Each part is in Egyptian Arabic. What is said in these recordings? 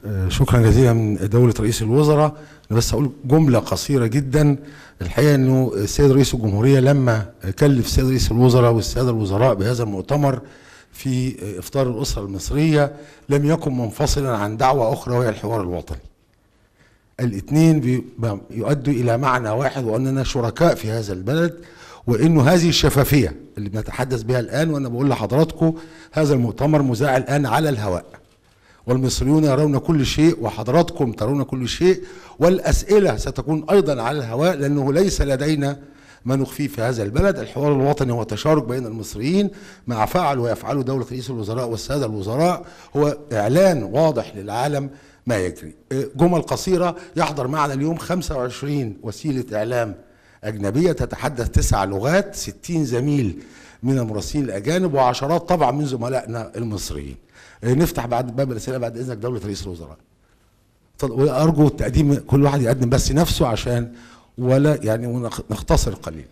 آه، شكرا جزيلا من دولة رئيس الوزراء أنا بس أقول جملة قصيرة جدا الحقيقة أنه السيد رئيس الجمهورية لما كلف السيد رئيس الوزراء والسادة الوزراء بهذا المؤتمر في إفطار الأسرة المصرية لم يكن منفصلا عن دعوة أخرى وهي الحوار الوطني الاثنين بي- يؤدوا إلى معنى واحد وأننا شركاء في هذا البلد وانه هذه الشفافيه اللي بنتحدث بها الان وانا بقول لحضراتكم هذا المؤتمر مذاع الان على الهواء والمصريون يرون كل شيء وحضراتكم ترون كل شيء والاسئله ستكون ايضا على الهواء لانه ليس لدينا ما نخفيه في هذا البلد الحوار الوطني هو تشارك بين المصريين مع فعل ويفعله دولة رئيس الوزراء والسادة الوزراء هو إعلان واضح للعالم ما يجري جمل قصيرة يحضر معنا اليوم 25 وسيلة إعلام أجنبية تتحدث تسع لغات 60 زميل من المراسلين الأجانب وعشرات طبعا من زملائنا المصريين نفتح بعد باب الأسئلة بعد إذنك دولة رئيس الوزراء اتفضل. وأرجو التقديم كل واحد يقدم بس نفسه عشان ولا يعني ونخ- نختصر قليلا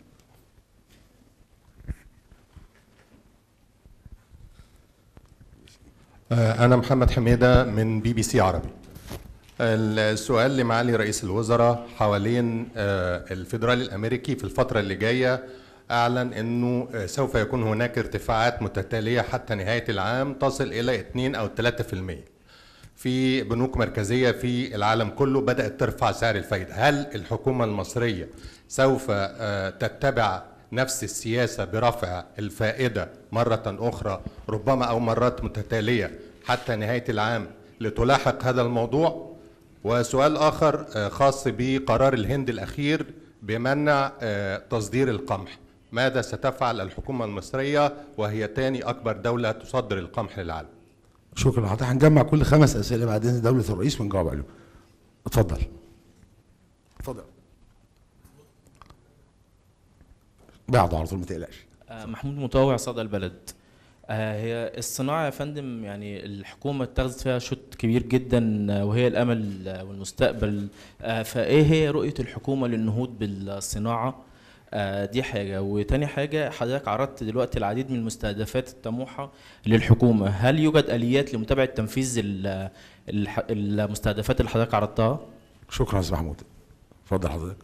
آه، أنا محمد حميدة من بي بي سي عربي. السؤال لمعالي رئيس الوزراء حوالين آه، الفيدرالي الأمريكي في الفترة اللي جاية أعلن أنه آه، سوف يكون هناك ارتفاعات متتالية حتى نهاية العام تصل إلى 2 أو 3%. في بنوك مركزية في العالم كله بدأت ترفع سعر الفايدة هل الحكومة المصرية سوف آه، تتبع نفس السياسة برفع الفائدة مرة أخرى ربما أو مرات متتالية حتى نهاية العام لتلاحق هذا الموضوع وسؤال آخر آه، خاص بقرار الهند الأخير بمنع آه، تصدير القمح ماذا ستفعل الحكومة المصرية وهي تاني أكبر دولة تصدر القمح للعالم شكرا حضرتك هنجمع كل خمس اسئله بعد اذن دوله الرئيس ونجاوب عليهم اتفضل اتفضل بعده على طول ما تقلقش آه، محمود مطوع صدى البلد آه، هي الصناعة يا فندم يعني الحكومة اتخذت فيها شوط كبير جدا آه، وهي الأمل آه، والمستقبل آه، فإيه هي رؤية الحكومة للنهوض بالصناعة آه، دي حاجة وتاني حاجة حضرتك عرضت دلوقتي العديد من المستهدفات الطموحة للحكومة هل يوجد آليات لمتابعة تنفيذ ال- الح- المستهدفات اللي حضرتك عرضتها؟ شكرا يا استاذ محمود اتفضل حضرتك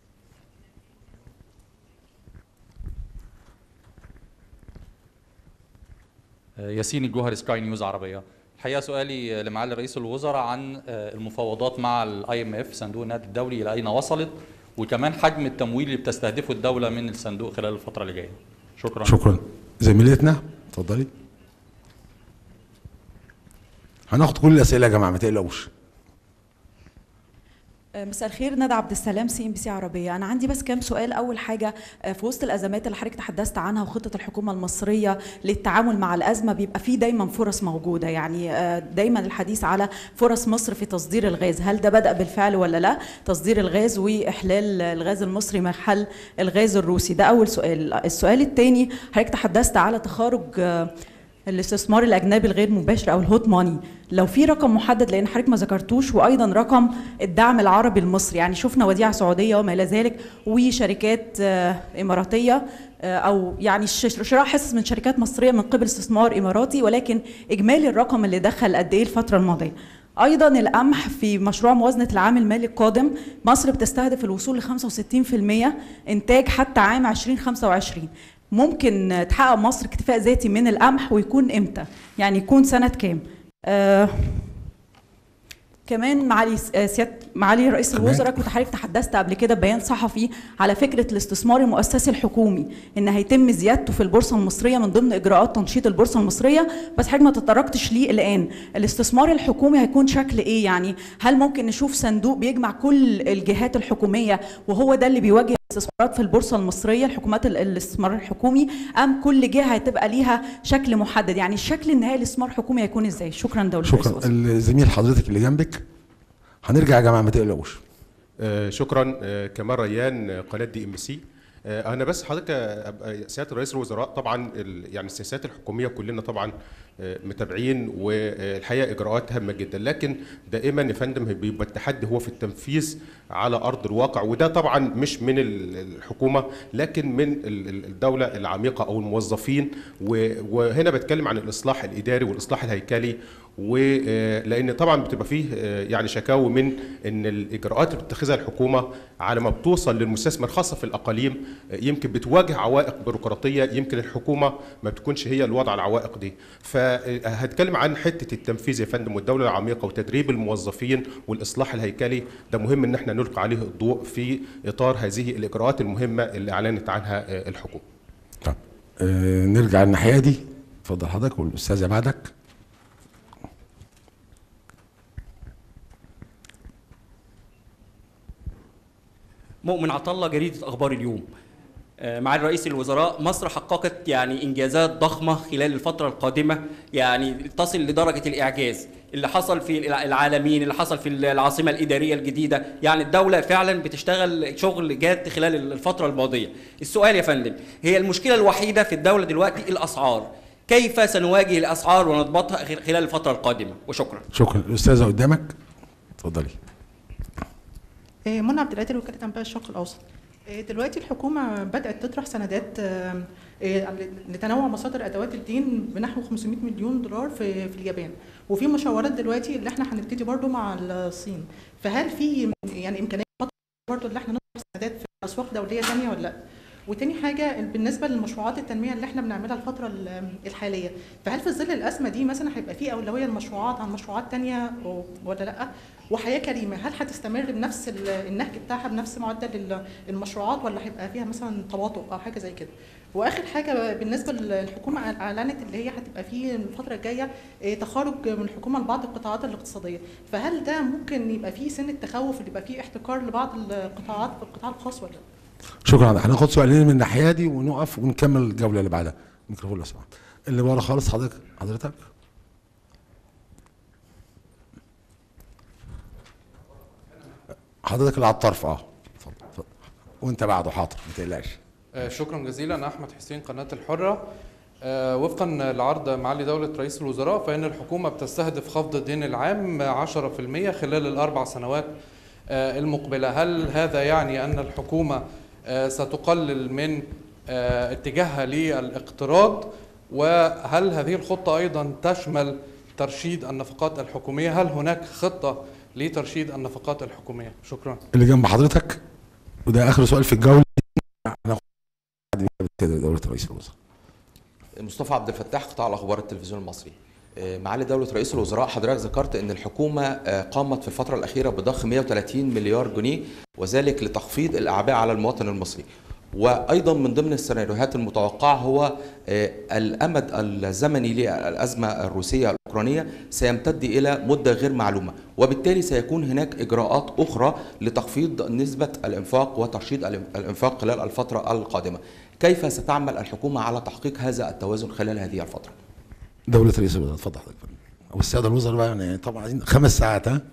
ياسين الجوهري سكاي نيوز عربيه الحقيقه سؤالي لمعالي رئيس الوزراء عن المفاوضات مع الاي ام اف صندوق النقد الدولي الى اين وصلت وكمان حجم التمويل اللي بتستهدفه الدوله من الصندوق خلال الفتره اللي جايه شكرا شكرا زميلتنا اتفضلي هناخد كل الاسئله يا جماعه ما تقلقوش مساء الخير ندى عبد السلام سي ام بي سي عربيه انا عندي بس كام سؤال اول حاجه آه، في وسط الازمات اللي حضرتك تحدثت عنها وخطه الحكومه المصريه للتعامل مع الازمه بيبقى في دايما فرص موجوده يعني آه، دايما الحديث على فرص مصر في تصدير الغاز هل ده بدا بالفعل ولا لا تصدير الغاز واحلال الغاز المصري محل الغاز الروسي ده اول سؤال السؤال الثاني حضرتك تحدثت على تخارج آه، الاستثمار الاجنبي الغير مباشر او الهوت ماني لو في رقم محدد لان حضرتك ما ذكرتوش وايضا رقم الدعم العربي المصري يعني شفنا وديعه سعوديه وما الى ذلك وشركات آه، اماراتيه آه، او يعني ش- شراء حصص من شركات مصريه من قبل استثمار اماراتي ولكن اجمالي الرقم اللي دخل قد ايه الفتره الماضيه ايضا القمح في مشروع موازنه العام المالي القادم مصر بتستهدف الوصول ل 65% انتاج حتى عام 2025 ممكن تحقق مصر اكتفاء ذاتي من القمح ويكون امتى يعني يكون سنه كام آه كمان معالي آه، سياده معالي رئيس تمام. الوزراء كنت حضرتك تحدثت قبل كده بيان صحفي على فكره الاستثمار المؤسسي الحكومي ان هيتم زيادته في البورصه المصريه من ضمن اجراءات تنشيط البورصه المصريه بس حضرتك ما تطرقتش ليه الان الاستثمار الحكومي هيكون شكل ايه يعني هل ممكن نشوف صندوق بيجمع كل الجهات الحكوميه وهو ده اللي بيواجه الاستثمارات في البورصه المصريه الحكومات ال- الاستثمار الحكومي ام كل جهه هتبقى ليها شكل محدد يعني الشكل النهائي للاستثمار الحكومي هيكون ازاي شكرا دوله رئيس شكرا الوزراء. الزميل حضرتك اللي جنبك هنرجع يا جماعه ما تقلقوش آه، شكرا آه، كمال ريان آه، قناه دي ام سي انا بس حضرتك آه، أبقى سياده رئيس الوزراء طبعا ال- يعني السياسات الحكوميه كلنا طبعا آه، متابعين والحقيقه اجراءات هامه جدا لكن دائما يا فندم بيبقى التحدي هو في التنفيذ على ارض الواقع وده طبعا مش من ال- الحكومه لكن من ال- ال- الدوله العميقه او الموظفين و- وهنا بتكلم عن الاصلاح الاداري والاصلاح الهيكلي ولان طبعا بتبقى فيه آه، يعني شكاوى من ان الاجراءات اللي بتتخذها الحكومه على ما بتوصل للمستثمر خاصه في الاقاليم آه، يمكن بتواجه عوائق بيروقراطيه يمكن الحكومه ما بتكونش هي اللي وضع العوائق دي فهتكلم عن حته التنفيذ يا فندم والدوله العميقه وتدريب الموظفين والاصلاح الهيكلي ده مهم ان احنا نلقي عليه الضوء في اطار هذه الاجراءات المهمه اللي اعلنت عنها آه، الحكومه طب آه نرجع الناحيه دي اتفضل حضرتك والاستاذه بعدك مؤمن عطله جريدة أخبار اليوم آه، معالي رئيس الوزراء مصر حققت يعني إنجازات ضخمة خلال الفترة القادمة يعني تصل لدرجة الإعجاز اللي حصل في الع- العالمين اللي حصل في العاصمة الإدارية الجديدة يعني الدولة فعلا بتشتغل شغل جاد خلال الفترة الماضية السؤال يا فندم هي المشكلة الوحيدة في الدولة دلوقتي الأسعار كيف سنواجه الأسعار ونضبطها خ- خلال الفترة القادمة وشكرا شكرا الاستاذه قدامك اتفضلي آه، منى عبد القادر وكاله انباء الشرق الاوسط آه، دلوقتي الحكومه بدات تطرح سندات آه، آه، لتنوع مصادر ادوات الدين بنحو 500 مليون دولار في في اليابان وفي مشاورات دلوقتي اللي احنا هنبتدي برضو مع الصين فهل في يعني امكانيه برضو اللي احنا نطرح سندات في اسواق دوليه ثانيه ولا لا وتاني حاجة بالنسبة للمشروعات التنمية اللي احنا بنعملها الفترة ال- الحالية فهل في ظل الأزمة دي مثلا هيبقى في أولوية لمشروعات عن مشروعات تانية و- ولا لأ؟ وحياة كريمة هل هتستمر بنفس ال- النهج بتاعها بنفس معدل ال- المشروعات ولا هيبقى فيها مثلا تباطؤ أو حاجة زي كده؟ وآخر حاجة بالنسبة للحكومة أعلنت اللي هي هتبقى في الفترة الجاية إيه، تخارج من الحكومة لبعض القطاعات الاقتصادية فهل ده ممكن يبقى فيه سن التخوف اللي يبقى فيه احتكار لبعض القطاعات في القطاع الخاص ولا لأ؟ شكرا هناخد سؤالين من الناحيه دي ونقف ونكمل الجوله اللي بعدها الميكروفون لو سمحت اللي ورا خالص حضرتك حضرتك حضرتك اللي على الطرف اه اتفضل اتفضل وانت بعده حاضر ما تقلقش آه، شكرا جزيلا أنا احمد حسين قناه الحره آه، وفقا لعرض معالي دوله رئيس الوزراء فان الحكومه بتستهدف خفض الدين العام 10% خلال الاربع سنوات آه، المقبله هل هذا يعني ان الحكومه آه، ستقلل من آه، اتجاهها للاقتراض وهل هذه الخطه ايضا تشمل ترشيد النفقات الحكوميه هل هناك خطه لترشيد النفقات الحكوميه شكرا اللي جنب حضرتك وده اخر سؤال في الجوله هناخد بعد كده دوله رئيس الوزراء مصطفى عبد الفتاح قطاع الاخبار التلفزيون المصري آه، معالي دولة رئيس الوزراء حضرتك ذكرت ان الحكومة آه، قامت في الفترة الأخيرة بضخ 130 مليار جنيه وذلك لتخفيض الأعباء على المواطن المصري وأيضا من ضمن السيناريوهات المتوقعة هو آه، الأمد الزمني للأزمة الروسية الأوكرانية سيمتد إلى مدة غير معلومة وبالتالي سيكون هناك إجراءات أخرى لتخفيض نسبة الإنفاق وترشيد الإنفاق خلال الفترة القادمة كيف ستعمل الحكومة على تحقيق هذا التوازن خلال هذه الفترة؟ دوله رئيس الوزراء اتفضل حضرتك او الساده الوزراء بقى يعني طبعا عايزين خمس ساعات ها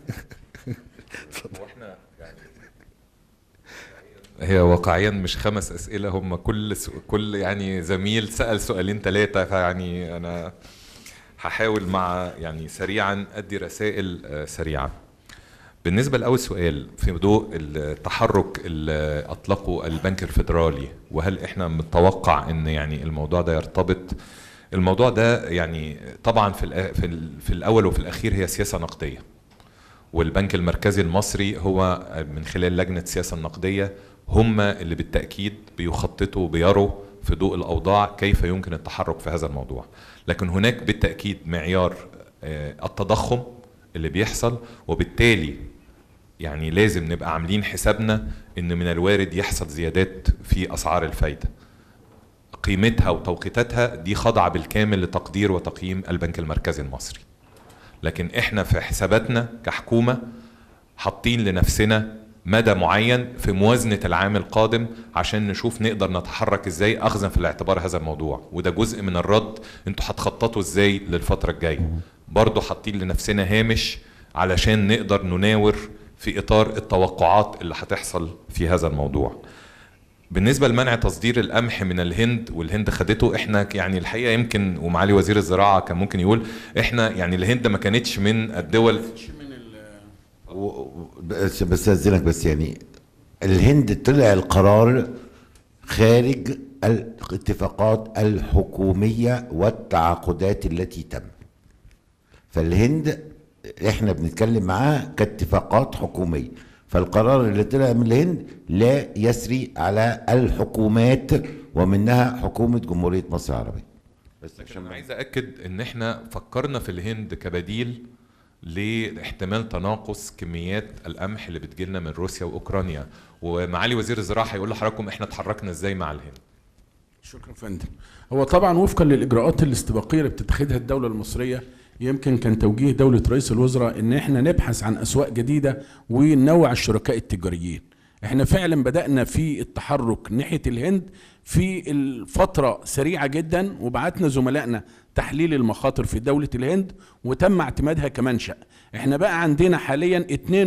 هي واقعيا مش خمس اسئله هم كل سو... كل يعني زميل سال سؤالين ثلاثه فيعني انا هحاول مع يعني سريعا ادي رسائل آه، سريعه بالنسبه لاول سؤال في ضوء التحرك اللي اطلقه البنك الفيدرالي وهل احنا متوقع ان يعني الموضوع ده يرتبط الموضوع ده يعني طبعا في الأ- في, ال- في الاول وفي الاخير هي سياسه نقديه والبنك المركزي المصري هو من خلال لجنة السياسة النقدية هم اللي بالتأكيد بيخططوا وبيروا في ضوء الأوضاع كيف يمكن التحرك في هذا الموضوع لكن هناك بالتأكيد معيار آه، التضخم اللي بيحصل وبالتالي يعني لازم نبقى عاملين حسابنا ان من الوارد يحصل زيادات في اسعار الفايده قيمتها وتوقيتاتها دي خاضعه بالكامل لتقدير وتقييم البنك المركزي المصري لكن احنا في حساباتنا كحكومه حاطين لنفسنا مدى معين في موازنه العام القادم عشان نشوف نقدر نتحرك ازاي اخذا في الاعتبار هذا الموضوع وده جزء من الرد انتوا هتخططوا ازاي للفتره الجايه برضه حاطين لنفسنا هامش علشان نقدر نناور في اطار التوقعات اللي هتحصل في هذا الموضوع بالنسبة لمنع تصدير القمح من الهند والهند خدته احنا يعني الحقيقة يمكن ومعالي وزير الزراعة كان ممكن يقول احنا يعني الهند ما كانتش من الدول بس بس استاذنك بس يعني الهند طلع القرار خارج الاتفاقات الحكوميه والتعاقدات التي تم فالهند احنا بنتكلم معاها كاتفاقات حكوميه فالقرار اللي طلع من الهند لا يسري على الحكومات ومنها حكومه جمهوريه مصر العربيه بس عشان عايز اكد ان احنا فكرنا في الهند كبديل لاحتمال تناقص كميات القمح اللي بتجيلنا من روسيا واوكرانيا ومعالي وزير الزراعه هيقول لحضراتكم احنا اتحركنا ازاي مع الهند شكرا فندم هو طبعا وفقا للاجراءات الاستباقيه اللي بتتخذها الدوله المصريه يمكن كان توجيه دوله رئيس الوزراء ان احنا نبحث عن اسواق جديده وننوع الشركاء التجاريين احنا فعلا بدانا في التحرك ناحيه الهند في الفتره سريعه جدا وبعتنا زملائنا تحليل المخاطر في دوله الهند وتم اعتمادها كمنشا احنا بقى عندنا حاليا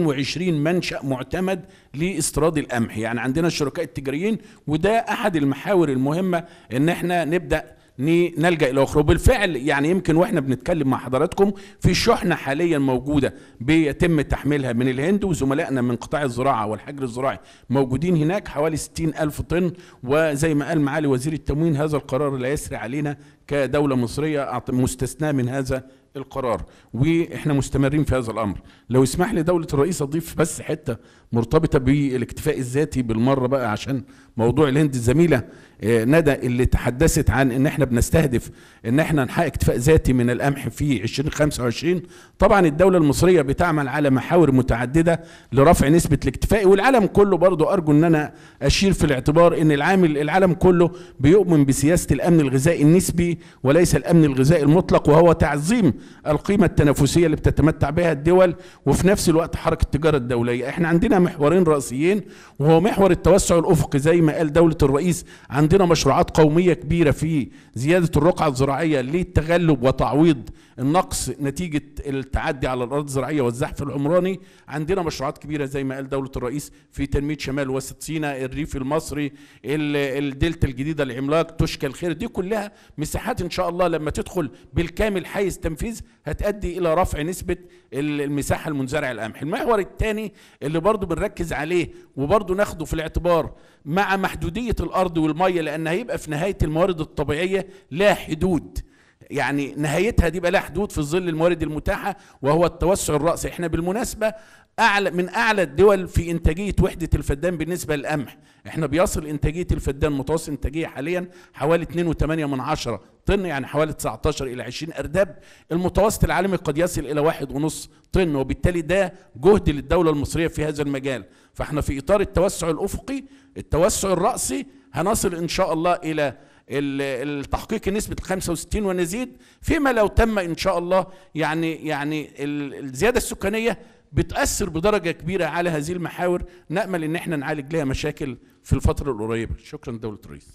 22 منشا معتمد لاستيراد القمح يعني عندنا الشركاء التجاريين وده احد المحاور المهمه ان احنا نبدا نلجا الى اخرى وبالفعل يعني يمكن واحنا بنتكلم مع حضراتكم في شحنه حاليا موجوده بيتم تحميلها من الهند وزملائنا من قطاع الزراعه والحجر الزراعي موجودين هناك حوالي 60 الف طن وزي ما قال معالي وزير التموين هذا القرار لا يسري علينا كدوله مصريه مستثناه من هذا القرار واحنا مستمرين في هذا الامر لو يسمح لي دوله الرئيس اضيف بس حته مرتبطه بالاكتفاء الذاتي بالمره بقى عشان موضوع الهند الزميله ندى اللي تحدثت عن ان احنا بنستهدف ان احنا نحقق اكتفاء ذاتي من القمح في 2025 طبعا الدوله المصريه بتعمل على محاور متعدده لرفع نسبه الاكتفاء والعالم كله برضو ارجو ان انا اشير في الاعتبار ان العامل العالم كله بيؤمن بسياسه الامن الغذائي النسبي وليس الامن الغذائي المطلق وهو تعظيم القيمه التنافسيه اللي بتتمتع بها الدول وفي نفس الوقت حركه التجاره الدوليه احنا عندنا محورين رئيسيين وهو محور التوسع الافقي زي ما قال دوله الرئيس عندنا مشروعات قوميه كبيره في زياده الرقعه الزراعيه للتغلب وتعويض النقص نتيجه التعدي على الارض الزراعيه والزحف العمراني عندنا مشروعات كبيره زي ما قال دوله الرئيس في تنميه شمال وسط سيناء الريف المصري الدلتا الجديده العملاق تشكى الخير دي كلها مساحات ان شاء الله لما تدخل بالكامل حيز تنفيذ هتؤدي الى رفع نسبه المساحه المنزرعه القمح المحور الثاني اللي برضو بنركز عليه وبرضو ناخده في الاعتبار مع محدوديه الارض والميه لان هيبقى في نهايه الموارد الطبيعيه لا حدود يعني نهايتها دي بقى لها حدود في ظل الموارد المتاحه وهو التوسع الراسي احنا بالمناسبه اعلى من اعلى الدول في انتاجيه وحده الفدان بالنسبه للقمح احنا بيصل انتاجيه الفدان متوسط انتاجيه حاليا حوالي 2.8 من عشرة طن يعني حوالي 19 الى 20 ارداب المتوسط العالمي قد يصل الى واحد ونص طن وبالتالي ده جهد للدوله المصريه في هذا المجال فاحنا في اطار التوسع الافقي التوسع الراسي هنصل ان شاء الله الى التحقيق نسبة ال 65 ونزيد فيما لو تم إن شاء الله يعني يعني الزيادة السكانية بتأثر بدرجة كبيرة على هذه المحاور نأمل إن احنا نعالج لها مشاكل في الفترة القريبة شكرا دولة الرئيس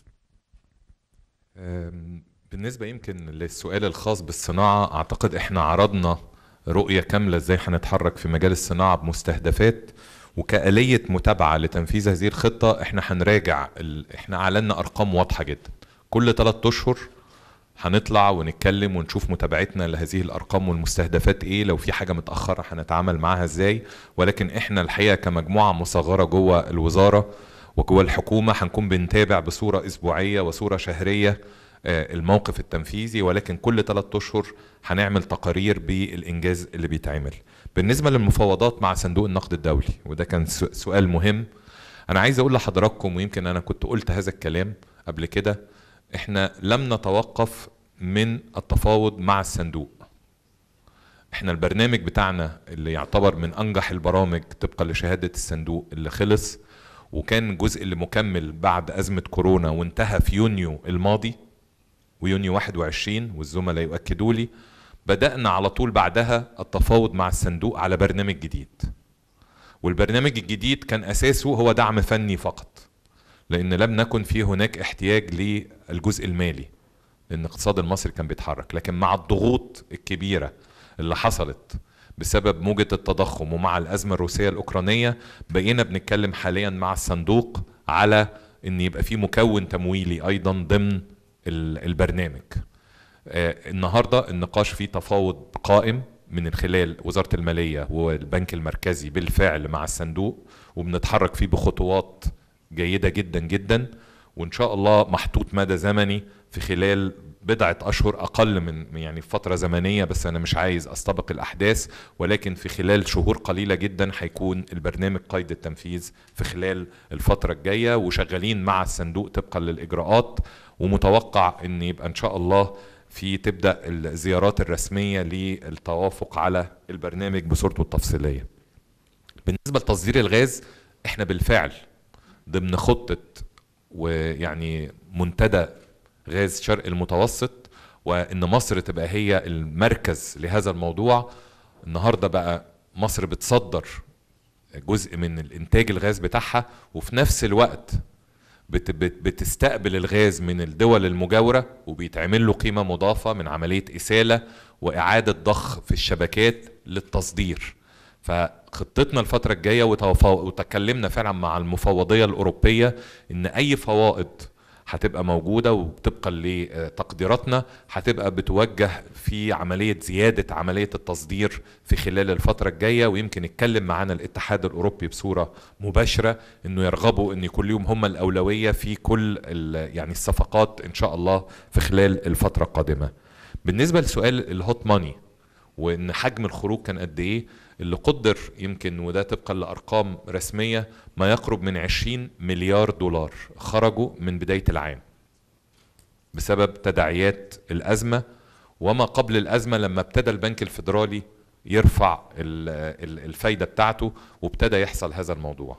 بالنسبة يمكن للسؤال الخاص بالصناعة أعتقد احنا عرضنا رؤية كاملة ازاي هنتحرك في مجال الصناعة بمستهدفات وكآلية متابعة لتنفيذ هذه الخطة احنا هنراجع ال... احنا اعلنا ارقام واضحة جدا كل ثلاثة اشهر هنطلع ونتكلم ونشوف متابعتنا لهذه الارقام والمستهدفات ايه لو في حاجة متأخرة هنتعامل معاها ازاي ولكن احنا الحقيقة كمجموعة مصغرة جوه الوزارة وجوه الحكومة هنكون بنتابع بصورة اسبوعية وصورة شهرية الموقف التنفيذي ولكن كل ثلاثة اشهر هنعمل تقارير بالانجاز اللي بيتعمل بالنسبه للمفاوضات مع صندوق النقد الدولي وده كان سؤال مهم انا عايز اقول لحضراتكم ويمكن انا كنت قلت هذا الكلام قبل كده احنا لم نتوقف من التفاوض مع الصندوق احنا البرنامج بتاعنا اللي يعتبر من انجح البرامج طبقا لشهاده الصندوق اللي خلص وكان الجزء اللي مكمل بعد ازمه كورونا وانتهى في يونيو الماضي ويونيو 21 والزملاء يؤكدوا لي بدأنا على طول بعدها التفاوض مع الصندوق على برنامج جديد والبرنامج الجديد كان أساسه هو دعم فني فقط لأن لم نكن في هناك احتياج للجزء المالي لأن الاقتصاد المصري كان بيتحرك لكن مع الضغوط الكبيرة اللي حصلت بسبب موجة التضخم ومع الأزمة الروسية الأوكرانية بقينا بنتكلم حاليا مع الصندوق على ان يبقى في مكون تمويلي ايضا ضمن ال- البرنامج آه، النهارده النقاش فيه تفاوض قائم من خلال وزاره الماليه والبنك المركزي بالفعل مع الصندوق وبنتحرك فيه بخطوات جيده جدا جدا وان شاء الله محطوط مدى زمني في خلال بضعة أشهر أقل من يعني فترة زمنية بس أنا مش عايز أستبق الأحداث ولكن في خلال شهور قليلة جدا هيكون البرنامج قيد التنفيذ في خلال الفترة الجاية وشغالين مع الصندوق طبقا للإجراءات ومتوقع أن يبقى إن شاء الله في تبدأ الزيارات الرسمية للتوافق على البرنامج بصورته التفصيلية بالنسبة لتصدير الغاز احنا بالفعل ضمن خطة ويعني منتدى غاز شرق المتوسط وان مصر تبقى هي المركز لهذا الموضوع النهارده بقى مصر بتصدر جزء من الانتاج الغاز بتاعها وفي نفس الوقت بت بت بتستقبل الغاز من الدول المجاورة وبيتعمل له قيمة مضافة من عملية إسالة وإعادة ضخ في الشبكات للتصدير فخطتنا الفترة الجاية وتوفا- وتكلمنا فعلا مع المفوضية الأوروبية إن أي فوائد هتبقى موجودة وطبقا لتقديراتنا هتبقى بتوجه في عملية زيادة عملية التصدير في خلال الفترة الجاية ويمكن يتكلم معانا الاتحاد الأوروبي بصورة مباشرة إنه يرغبوا إن يكون لهم هم الأولوية في كل ال- يعني الصفقات إن شاء الله في خلال الفترة القادمة بالنسبة لسؤال الهوت ماني وان حجم الخروج كان قد ايه اللي قدر يمكن وده طبقا لارقام رسميه ما يقرب من 20 مليار دولار خرجوا من بدايه العام بسبب تداعيات الازمه وما قبل الازمه لما ابتدى البنك الفيدرالي يرفع ال- ال- الفايده بتاعته وابتدى يحصل هذا الموضوع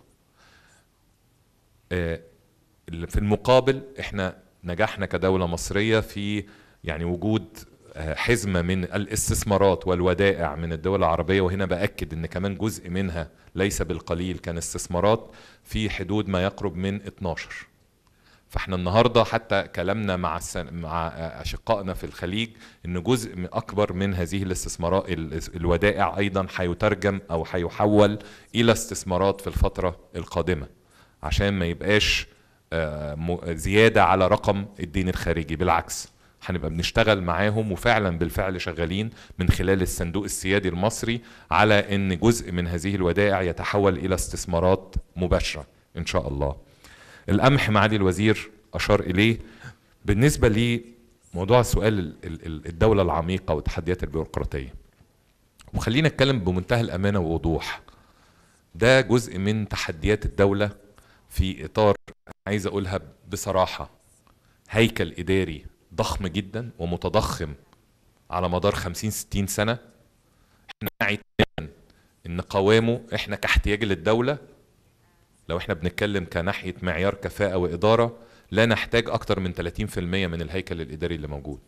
آه، اللي في المقابل احنا نجحنا كدولة مصرية في يعني وجود آه، حزمة من الاستثمارات والودائع من الدول العربية وهنا بأكد ان كمان جزء منها ليس بالقليل كان استثمارات في حدود ما يقرب من 12 فاحنا النهارده حتى كلامنا مع السن... مع اشقائنا في الخليج ان جزء من اكبر من هذه الاستثمارات ال- الودائع ايضا هيترجم او هيحول الى استثمارات في الفتره القادمه عشان ما يبقاش آه، م- زياده على رقم الدين الخارجي بالعكس هنبقى بنشتغل معاهم وفعلا بالفعل شغالين من خلال الصندوق السيادي المصري على ان جزء من هذه الودائع يتحول الى استثمارات مباشره ان شاء الله. القمح معالي الوزير اشار اليه بالنسبه لموضوع سؤال ال- ال- ال- الدوله العميقه والتحديات البيروقراطيه. وخلينا نتكلم بمنتهى الامانه ووضوح. ده جزء من تحديات الدوله في اطار عايز اقولها بصراحه هيكل اداري ضخم جدا ومتضخم على مدار 50 60 سنه احنا نعي تماماً ان قوامه احنا كاحتياج للدوله لو احنا بنتكلم كناحيه معيار كفاءه واداره لا نحتاج اكتر من 30% من الهيكل الاداري اللي موجود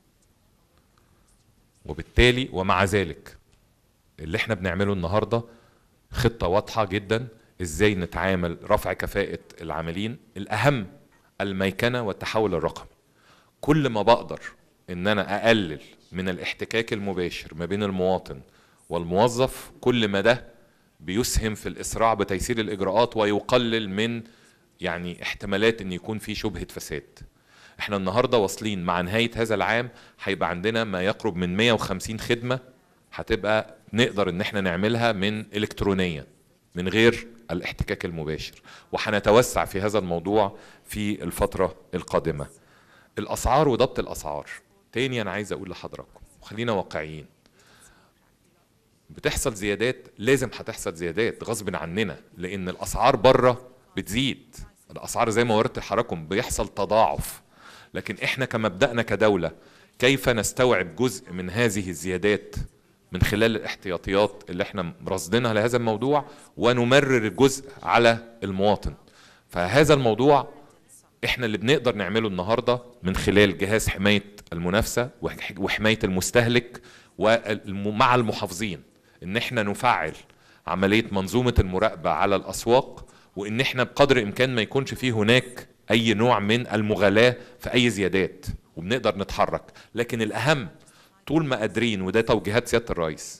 وبالتالي ومع ذلك اللي احنا بنعمله النهارده خطه واضحه جدا ازاي نتعامل رفع كفاءه العاملين الاهم الميكنه والتحول الرقمي كل ما بقدر ان انا اقلل من الاحتكاك المباشر ما بين المواطن والموظف كل ما ده بيسهم في الاسراع بتيسير الاجراءات ويقلل من يعني احتمالات ان يكون في شبهه فساد احنا النهارده واصلين مع نهايه هذا العام هيبقى عندنا ما يقرب من 150 خدمه هتبقى نقدر ان احنا نعملها من الكترونيا من غير الاحتكاك المباشر وهنتوسع في هذا الموضوع في الفتره القادمه الاسعار وضبط الاسعار تاني انا عايز اقول لحضراتكم وخلينا واقعيين بتحصل زيادات لازم هتحصل زيادات غصب عننا لان الاسعار بره بتزيد الاسعار زي ما وردت لحضراتكم بيحصل تضاعف لكن احنا كمبدأنا كدولة كيف نستوعب جزء من هذه الزيادات من خلال الاحتياطيات اللي احنا راصدينها لهذا الموضوع ونمرر الجزء على المواطن فهذا الموضوع احنا اللي بنقدر نعمله النهارده من خلال جهاز حمايه المنافسه وح- وحمايه المستهلك ومع المحافظين ان احنا نفعل عمليه منظومه المراقبه على الاسواق وان احنا بقدر الامكان ما يكونش فيه هناك اي نوع من المغالاه في اي زيادات وبنقدر نتحرك لكن الاهم طول ما قادرين وده توجيهات سياده الرئيس طول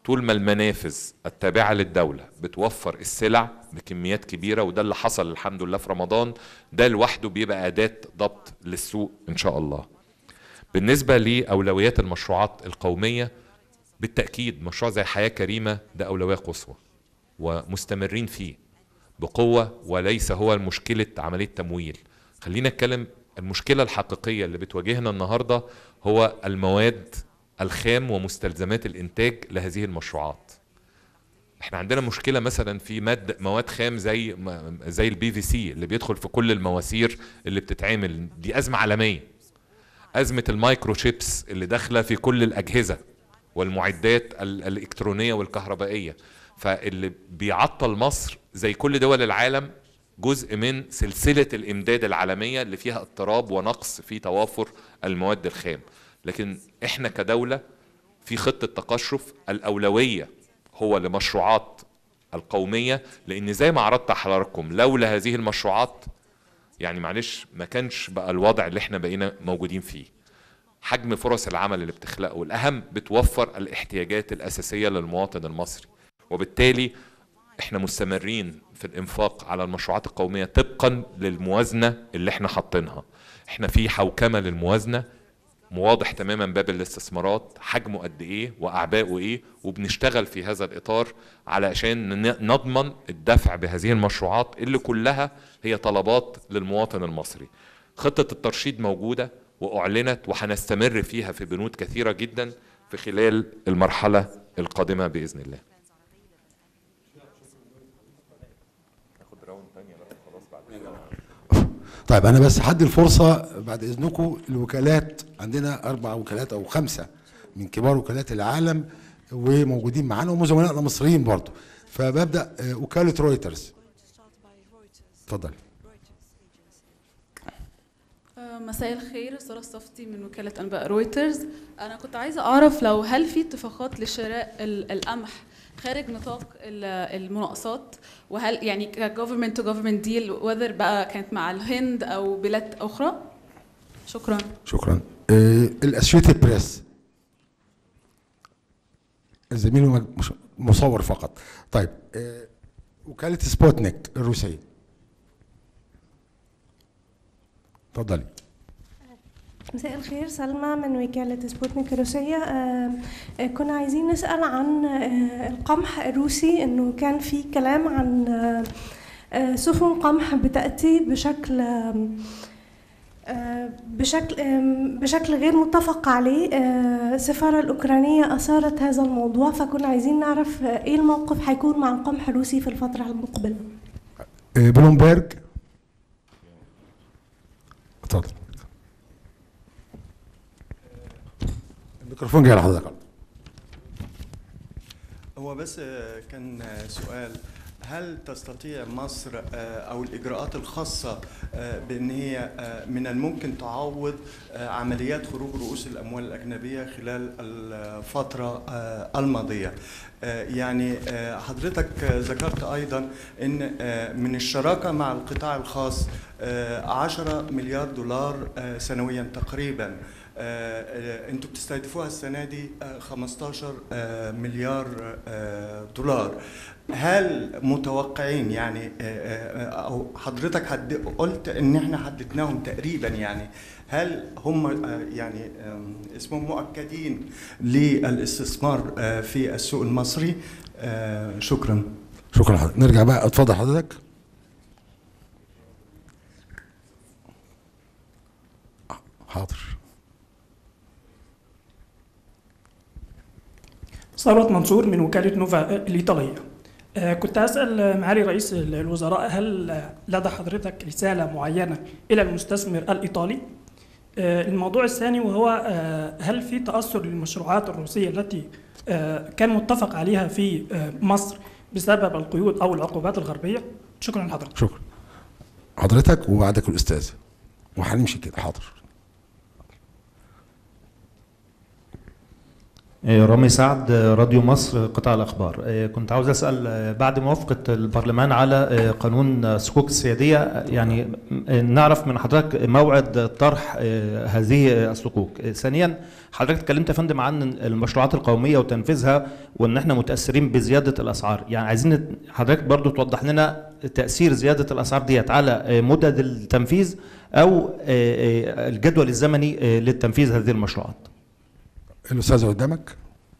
طول ما المنافذ التابعة للدولة بتوفر السلع بكميات كبيرة وده اللي حصل الحمد لله في رمضان ده لوحده بيبقى أداة ضبط للسوق إن شاء الله بالنسبة لأولويات المشروعات القومية بالتأكيد مشروع زي حياة كريمة ده أولوية قصوى ومستمرين فيه بقوة وليس هو مشكلة عملية تمويل خلينا نتكلم المشكلة الحقيقية اللي بتواجهنا النهاردة هو المواد الخام ومستلزمات الإنتاج لهذه المشروعات احنا عندنا مشكلة مثلا في ماد مواد خام زي ما- زي البي في سي اللي بيدخل في كل المواسير اللي بتتعمل دي أزمة عالمية أزمة المايكرو شيبس اللي داخلة في كل الأجهزة والمعدات ال- الإلكترونية والكهربائية فاللي بيعطل مصر زي كل دول العالم جزء من سلسلة الإمداد العالمية اللي فيها اضطراب ونقص في توافر المواد الخام لكن احنا كدولة في خطة تقشف الأولوية هو لمشروعات القومية لأن زي ما عرضت حضراتكم لولا هذه المشروعات يعني معلش ما كانش بقى الوضع اللي احنا بقينا موجودين فيه حجم فرص العمل اللي بتخلقه والأهم بتوفر الاحتياجات الأساسية للمواطن المصري وبالتالي احنا مستمرين في الانفاق على المشروعات القومية طبقا للموازنة اللي احنا حاطينها احنا في حوكمة للموازنة واضح تماما باب الاستثمارات حجمه قد ايه واعباؤه ايه وبنشتغل في هذا الاطار علشان ن- نضمن الدفع بهذه المشروعات اللي كلها هي طلبات للمواطن المصري خطة الترشيد موجودة واعلنت وهنستمر فيها في بنود كثيرة جدا في خلال المرحلة القادمة بإذن الله طيب انا بس هدي الفرصه بعد اذنكم الوكالات عندنا اربع وكالات او خمسه من كبار وكالات العالم وموجودين معانا وزملائنا مصريين برضو فببدا آه، وكاله رويترز اتفضل آه، مساء الخير سارة الصفتي من وكالة أنباء رويترز أنا كنت عايزة أعرف لو هل في اتفاقات لشراء ال- القمح خارج نطاق ال- المناقصات وهل يعني كجوفرمنت تو جوفرمنت ديل وذر بقى كانت مع الهند أو بلاد أخرى شكرا شكرا آه، الاسوشيتد بريس الزميل هو مش- مصور فقط طيب آه، وكاله سبوتنيك الروسيه اتفضلي مساء الخير سلمى من وكالة سبوتنيك الروسية آه، آه، كنا عايزين نسأل عن آه، القمح الروسي إنه كان في كلام عن آه، آه، سفن قمح بتأتي بشكل آم، آه، بشكل آم، بشكل غير متفق عليه آه، السفارة الأوكرانية أثارت هذا الموضوع فكنا عايزين نعرف آه، إيه الموقف هيكون مع القمح الروسي في الفترة المقبلة آه، بلومبرج اتفضل الميكروفون جاي لحضرتك هو بس آه، كان آه، سؤال هل تستطيع مصر آه، او الاجراءات الخاصه آه، بان هي آه، من الممكن تعوض آه، عمليات خروج رؤوس الاموال الاجنبيه خلال الفتره آه، الماضيه آه، يعني آه، حضرتك آه، ذكرت ايضا ان آه، من الشراكه مع القطاع الخاص آه، 10 مليار دولار آه، سنويا تقريبا آه، آه، انتوا بتستهدفوها السنه دي آه، 15 آه، مليار آه، دولار هل متوقعين يعني آه، آه، او حضرتك حد قلت ان احنا حددناهم تقريبا يعني هل هم آه، يعني آم، اسمهم مؤكدين للاستثمار آه، في السوق المصري آه، شكرا شكرا حضرتك نرجع بقى اتفضل حضرتك حاضر ثروت منصور من وكالة نوفا الإيطالية آه، كنت أسأل معالي رئيس الوزراء هل لدى حضرتك رسالة معينة إلى المستثمر الإيطالي؟ آه، الموضوع الثاني وهو آه، هل في تأثر للمشروعات الروسية التي آه، كان متفق عليها في آه، مصر بسبب القيود أو العقوبات الغربية؟ شكرا لحضرتك شكرا حضرتك وبعدك الاستاذ وهنمشي كده حاضر آه، رامي سعد آه، راديو مصر قطاع الأخبار آه، كنت عاوز أسأل آه، بعد موافقة البرلمان على آه، قانون آه، صكوك السيادية آه، يعني آه، نعرف من حضرتك موعد طرح آه، هذه آه، الصكوك آه، ثانيا حضرتك اتكلمت يا فندم عن المشروعات القومية وتنفيذها وإن احنا متأثرين بزيادة الأسعار يعني عايزين حضرتك برضو توضح لنا تأثير زيادة الأسعار ديت على آه، مدد التنفيذ أو آه، آه، الجدول الزمني آه، للتنفيذ هذه المشروعات الاستاذه قدامك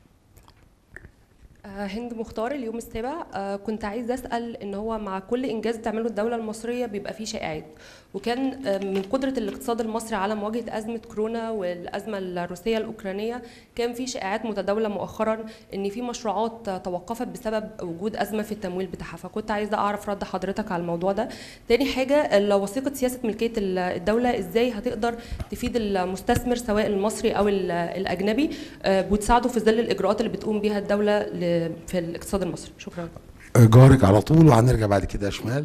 آه، هند مختار اليوم السابع آه، كنت عايزه اسال ان هو مع كل انجاز بتعمله الدوله المصريه بيبقى فيه شائعات وكان آه، من قدره الاقتصاد المصري على مواجهه ازمه كورونا والازمه الروسيه الاوكرانيه كان في شائعات متداوله مؤخرا ان في مشروعات آه، توقفت بسبب وجود ازمه في التمويل بتاعها فكنت عايزه اعرف رد حضرتك على الموضوع ده تاني حاجه ال- وثيقه سياسه ملكيه ال- الدوله ازاي هتقدر تفيد المستثمر سواء المصري او ال- الاجنبي آه، وتساعده في ظل الاجراءات اللي بتقوم بيها الدوله ل- في الاقتصاد المصري شكرا آه، جارك على طول وهنرجع بعد كده شمال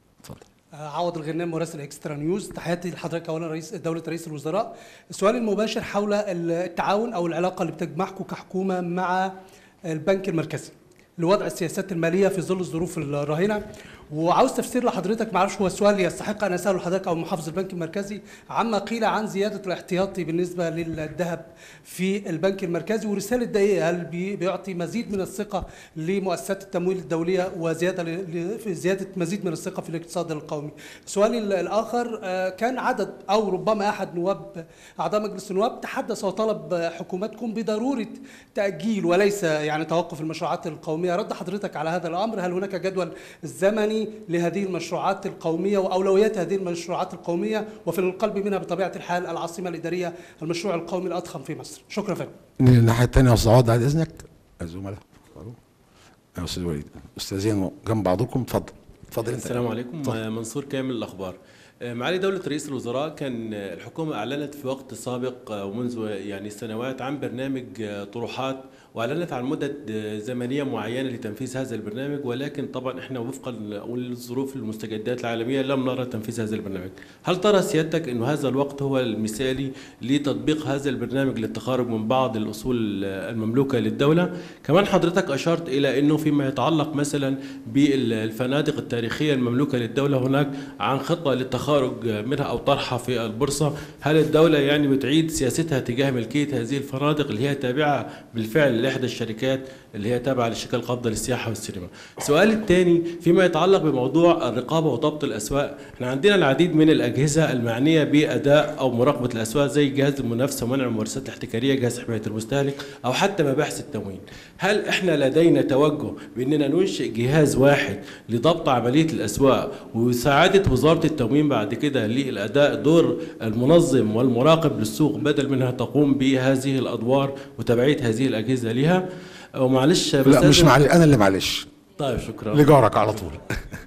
عوض الغنام مراسل اكسترا نيوز تحياتي لحضرتك اولا رئيس دوله رئيس الوزراء السؤال المباشر حول التعاون او العلاقه اللي بتجمعكم كحكومه مع البنك المركزي لوضع السياسات الماليه في ظل الظروف الراهنه وعاوز تفسير لحضرتك معرفش هو السؤال يستحق ان اساله لحضرتك او محافظ البنك المركزي عما قيل عن زياده الاحتياطي بالنسبه للذهب في البنك المركزي ورساله ده ايه هل بي- بيعطي مزيد من الثقه لمؤسسات التمويل الدوليه وزياده ل- ل- في زياده مزيد من الثقه في الاقتصاد القومي سؤالي ال- الاخر آه، كان عدد او ربما احد نواب اعضاء مجلس النواب تحدث وطلب آه، حكومتكم بضروره تاجيل وليس يعني توقف المشروعات القوميه رد حضرتك على هذا الامر هل هناك جدول زمني لهذه المشروعات القوميه واولويات هذه المشروعات القوميه وفي القلب منها بطبيعه الحال العاصمه الاداريه المشروع القومي الاضخم في مصر شكرا فندم الناحيه الثانيه يا استاذ عوض بعد اذنك الزملاء يا استاذ وليد استاذين جنب بعضكم اتفضل اتفضل انت السلام عليكم اتفضل. منصور كامل الاخبار آه، معالي دولة رئيس الوزراء كان آه، الحكومة أعلنت في وقت سابق آه، ومنذ يعني سنوات عن برنامج آه، طروحات وأعلنت عن مدد آه، زمنية معينة لتنفيذ هذا البرنامج ولكن طبعا احنا وفقا للظروف المستجدات العالمية لم نرى تنفيذ هذا البرنامج هل ترى سيادتك أن هذا الوقت هو المثالي لتطبيق هذا البرنامج للتخارج من بعض الأصول آه، المملوكة للدولة كمان حضرتك أشرت إلى أنه فيما يتعلق مثلا بالفنادق التاريخية المملوكة للدولة هناك عن خطة للتخارج منها أو طرحها في البورصة هل الدولة يعني بتعيد سياستها تجاه ملكية هذه الفنادق اللي هي تابعة بالفعل لإحدى الشركات اللي هي تابعة لشركة القبضة للسياحة والسينما السؤال الثاني فيما يتعلق بموضوع الرقابة وضبط الأسواق احنا عندنا العديد من الأجهزة المعنية بأداء أو مراقبة الأسواق زي جهاز المنافسة ومنع الممارسات الاحتكارية جهاز حماية المستهلك أو حتى مباحث التموين هل احنا لدينا توجه بأننا ننشئ جهاز واحد لضبط عملية الأسواق وساعدة وزارة التموين بعد كده للأداء دور المنظم والمراقب للسوق بدل منها تقوم بهذه الأدوار وتبعية هذه الأجهزة لها ومعلش بس لا مش لازم- معلش انا اللي معلش طيب شكرا لجارك على طول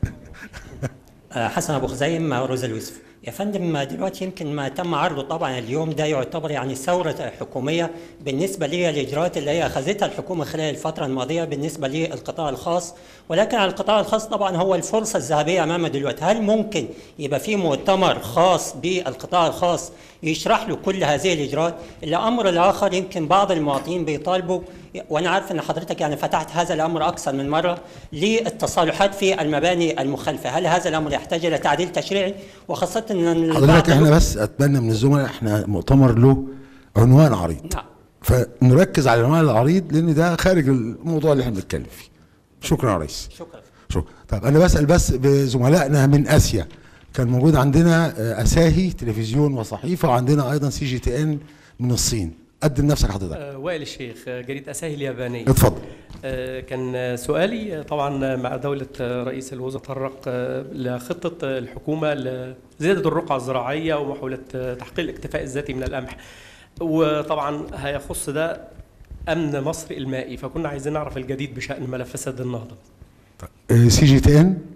آه، حسن ابو خزايم مع روزا اليوسف يا فندم دلوقتي يمكن ما تم عرضه طبعا اليوم ده يعتبر يعني ثوره حكوميه بالنسبه للاجراءات اللي هي اخذتها الحكومه خلال الفتره الماضيه بالنسبه للقطاع الخاص ولكن على القطاع الخاص طبعا هو الفرصه الذهبيه امامنا دلوقتي هل ممكن يبقى في مؤتمر خاص بالقطاع الخاص يشرح له كل هذه الاجراءات الامر الاخر يمكن بعض المواطنين بيطالبوا وانا عارف ان حضرتك يعني فتحت هذا الامر اكثر من مره للتصالحات في المباني المخالفه هل هذا الامر يحتاج الى تعديل تشريعي وخاصه ان حضرتك البعض احنا بس اتمنى من الزملاء احنا مؤتمر له عنوان عريض نعم فنركز على العنوان العريض لان ده خارج الموضوع اللي احنا بنتكلم فيه شكرا يا ريس شكرا شكرا طب انا بسال بس بزملائنا من اسيا كان موجود عندنا آه، اساهي تلفزيون وصحيفه وعندنا ايضا سي جي تي ان من الصين قدم نفسك حضرتك آه، وائل الشيخ آه، جريدة أساهي اليابانية اتفضل. آه، كان آه، سؤالي آه، طبعا مع دولة آه، رئيس الوزراء تطرق آه، لخطة آه، الحكومة لزيادة الرقعة الزراعية ومحاولة آه، تحقيق الاكتفاء الذاتي من القمح وطبعا هيخص ده أمن مصر المائي فكنا عايزين نعرف الجديد بشأن ملف سد النهضة آه، سي جي تي ان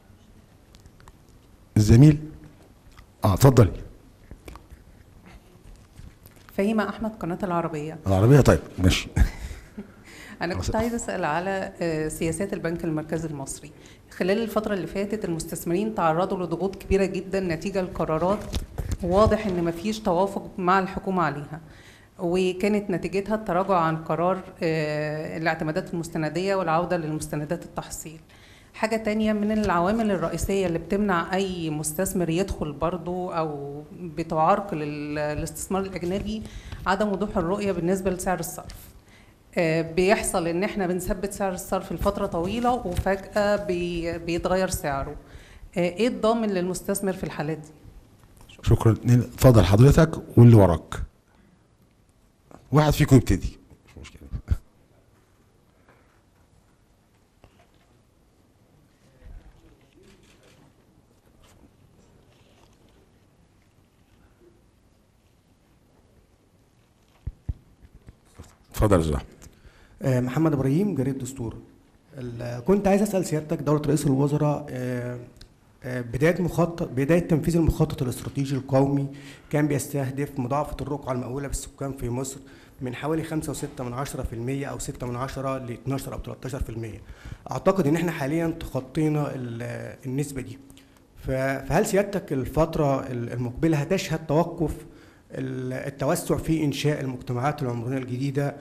الزميل اه اتفضلي فهيمة أحمد قناة العربية العربيه طيب ماشي أنا كنت عايزة أسأل على آه، سياسات البنك المركزي المصري خلال الفترة اللي فاتت المستثمرين تعرضوا لضغوط كبيرة جدا نتيجة لقرارات واضح إن مفيش توافق مع الحكومة عليها وكانت نتيجتها التراجع عن قرار آه، الاعتمادات المستندية والعودة للمستندات التحصيل حاجة تانية من العوامل الرئيسية اللي بتمنع أي مستثمر يدخل برضو أو بتعرقل ال- الاستثمار الأجنبي عدم وضوح الرؤية بالنسبة لسعر الصرف آه، بيحصل ان احنا بنثبت سعر الصرف لفتره طويله وفجاه بي- بيتغير سعره آه، ايه الضامن للمستثمر في الحالات دي شكرا اتنين، اتفضل حضرتك واللي وراك واحد فيكم يبتدي مش مشكله اتفضل يا أستاذ أحمد. آه، محمد ابراهيم جريد دستور ال- كنت عايز اسال سيادتك دوله رئيس الوزراء آه، آه، بدايه مخطط بدايه تنفيذ المخطط الاستراتيجي القومي كان بيستهدف مضاعفه الرقعه المأهوله بالسكان في مصر من حوالي 5.6 من 10% او 6 من 10 ل 12 او 13% اعتقد ان احنا حاليا تخطينا ال- النسبه دي ف- فهل سيادتك الفتره المقبله هتشهد توقف ال- التوسع في انشاء المجتمعات العمرانيه الجديده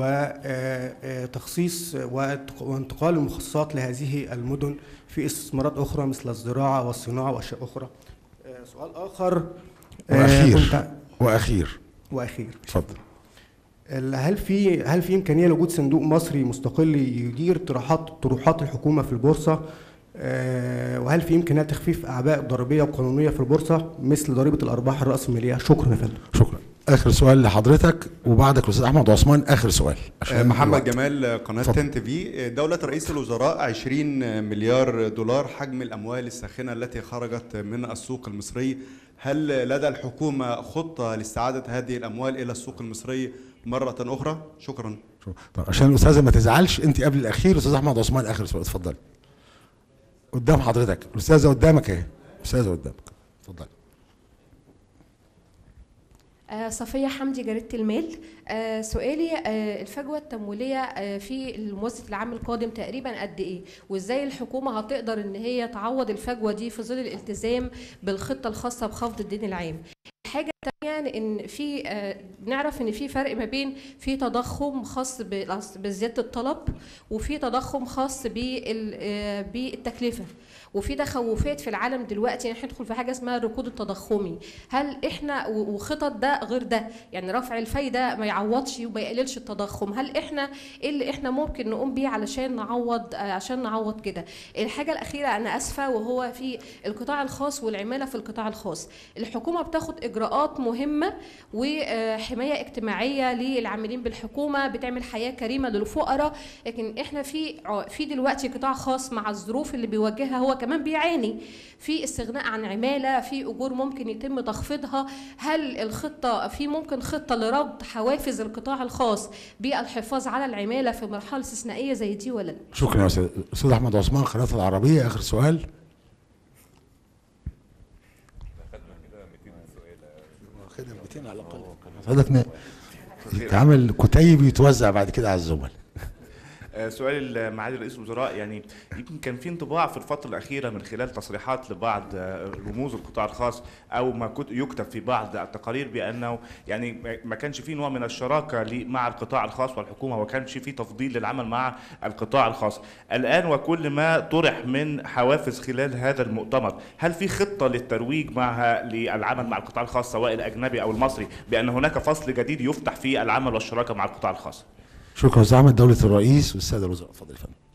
وتخصيص وانتقال المخصصات لهذه المدن في استثمارات اخرى مثل الزراعه والصناعه واشياء اخرى. آه، سؤال اخر آه، واخير كنت- واخير واخير اتفضل ال- هل في هل في امكانيه لوجود صندوق مصري مستقل يدير طروحات طروحات الحكومه في البورصه آه، وهل في امكانيه تخفيف اعباء ضريبيه وقانونيه في البورصه مثل ضريبه الارباح الراسماليه شكرا يا فندم شكرا اخر سؤال لحضرتك وبعدك الاستاذ احمد عثمان اخر سؤال آه، محمد الوقت. جمال قناة اتفضل. تن تي في دولة رئيس الوزراء 20 مليار دولار حجم الأموال الساخنة التي خرجت من السوق المصري هل لدى الحكومة خطة لاستعادة هذه الأموال إلى السوق المصري مرة أخرى؟ شكرا طب عشان الاستاذه ما تزعلش انت قبل الاخير استاذ احمد عثمان اخر سؤال اتفضل قدام حضرتك الاستاذه قدامك اهي الاستاذه قدامك اتفضل آه، صفية حمدي جريدة المال آه، سؤالي آه، الفجوة التمويلية آه، في الموسم العام القادم تقريبا قد ايه وازاي الحكومة هتقدر ان هي تعوض الفجوة دي في ظل الالتزام بالخطة الخاصة بخفض الدين العام الحاجة الثانية ان في آه، نعرف ان في فرق ما بين في تضخم خاص بالأص- بزيادة الطلب وفي تضخم خاص بال- آه، بالتكلفة وفي تخوفات في العالم دلوقتي ان احنا ندخل في حاجه اسمها الركود التضخمي هل احنا و- وخطط ده غير ده يعني رفع الفايده ما يعوضش وما يقللش التضخم هل احنا ايه اللي احنا ممكن نقوم بيه علشان نعوض آه، عشان نعوض كده الحاجه الاخيره انا اسفه وهو في القطاع الخاص والعماله في القطاع الخاص الحكومه بتاخد اجراءات مهمه وحمايه اجتماعيه للعاملين بالحكومه بتعمل حياه كريمه للفقراء لكن احنا في ع- في دلوقتي قطاع خاص مع الظروف اللي بيواجهها هو كمان بيعاني في استغناء عن عماله في اجور ممكن يتم تخفيضها هل الخطه في ممكن خطه لربط حوافز القطاع الخاص بالحفاظ على العماله في مرحله استثنائيه زي دي ولا لا شكرا يا استاذ استاذ احمد عثمان قناه العربيه اخر سؤال خدنا 200 على الاقل حضرتك ن- تعمل كتيب يتوزع بعد كده على الزملاء آه، سؤال معالي رئيس الوزراء يعني يمكن كان في انطباع في الفترة الأخيرة من خلال تصريحات لبعض آه، رموز القطاع الخاص أو ما كت- يكتب في بعض التقارير بأنه يعني ما- ما كانش في نوع من الشراكة ل- مع القطاع الخاص والحكومة وما كانش في تفضيل للعمل مع القطاع الخاص الآن وكل ما طرح من حوافز خلال هذا المؤتمر هل في خطة للترويج معها للعمل مع القطاع الخاص سواء الأجنبي أو المصري بأن هناك فصل جديد يفتح فيه العمل والشراكة مع القطاع الخاص شكرا استاذ احمد دوله الرئيس والساده الوزراء اتفضل يا فندم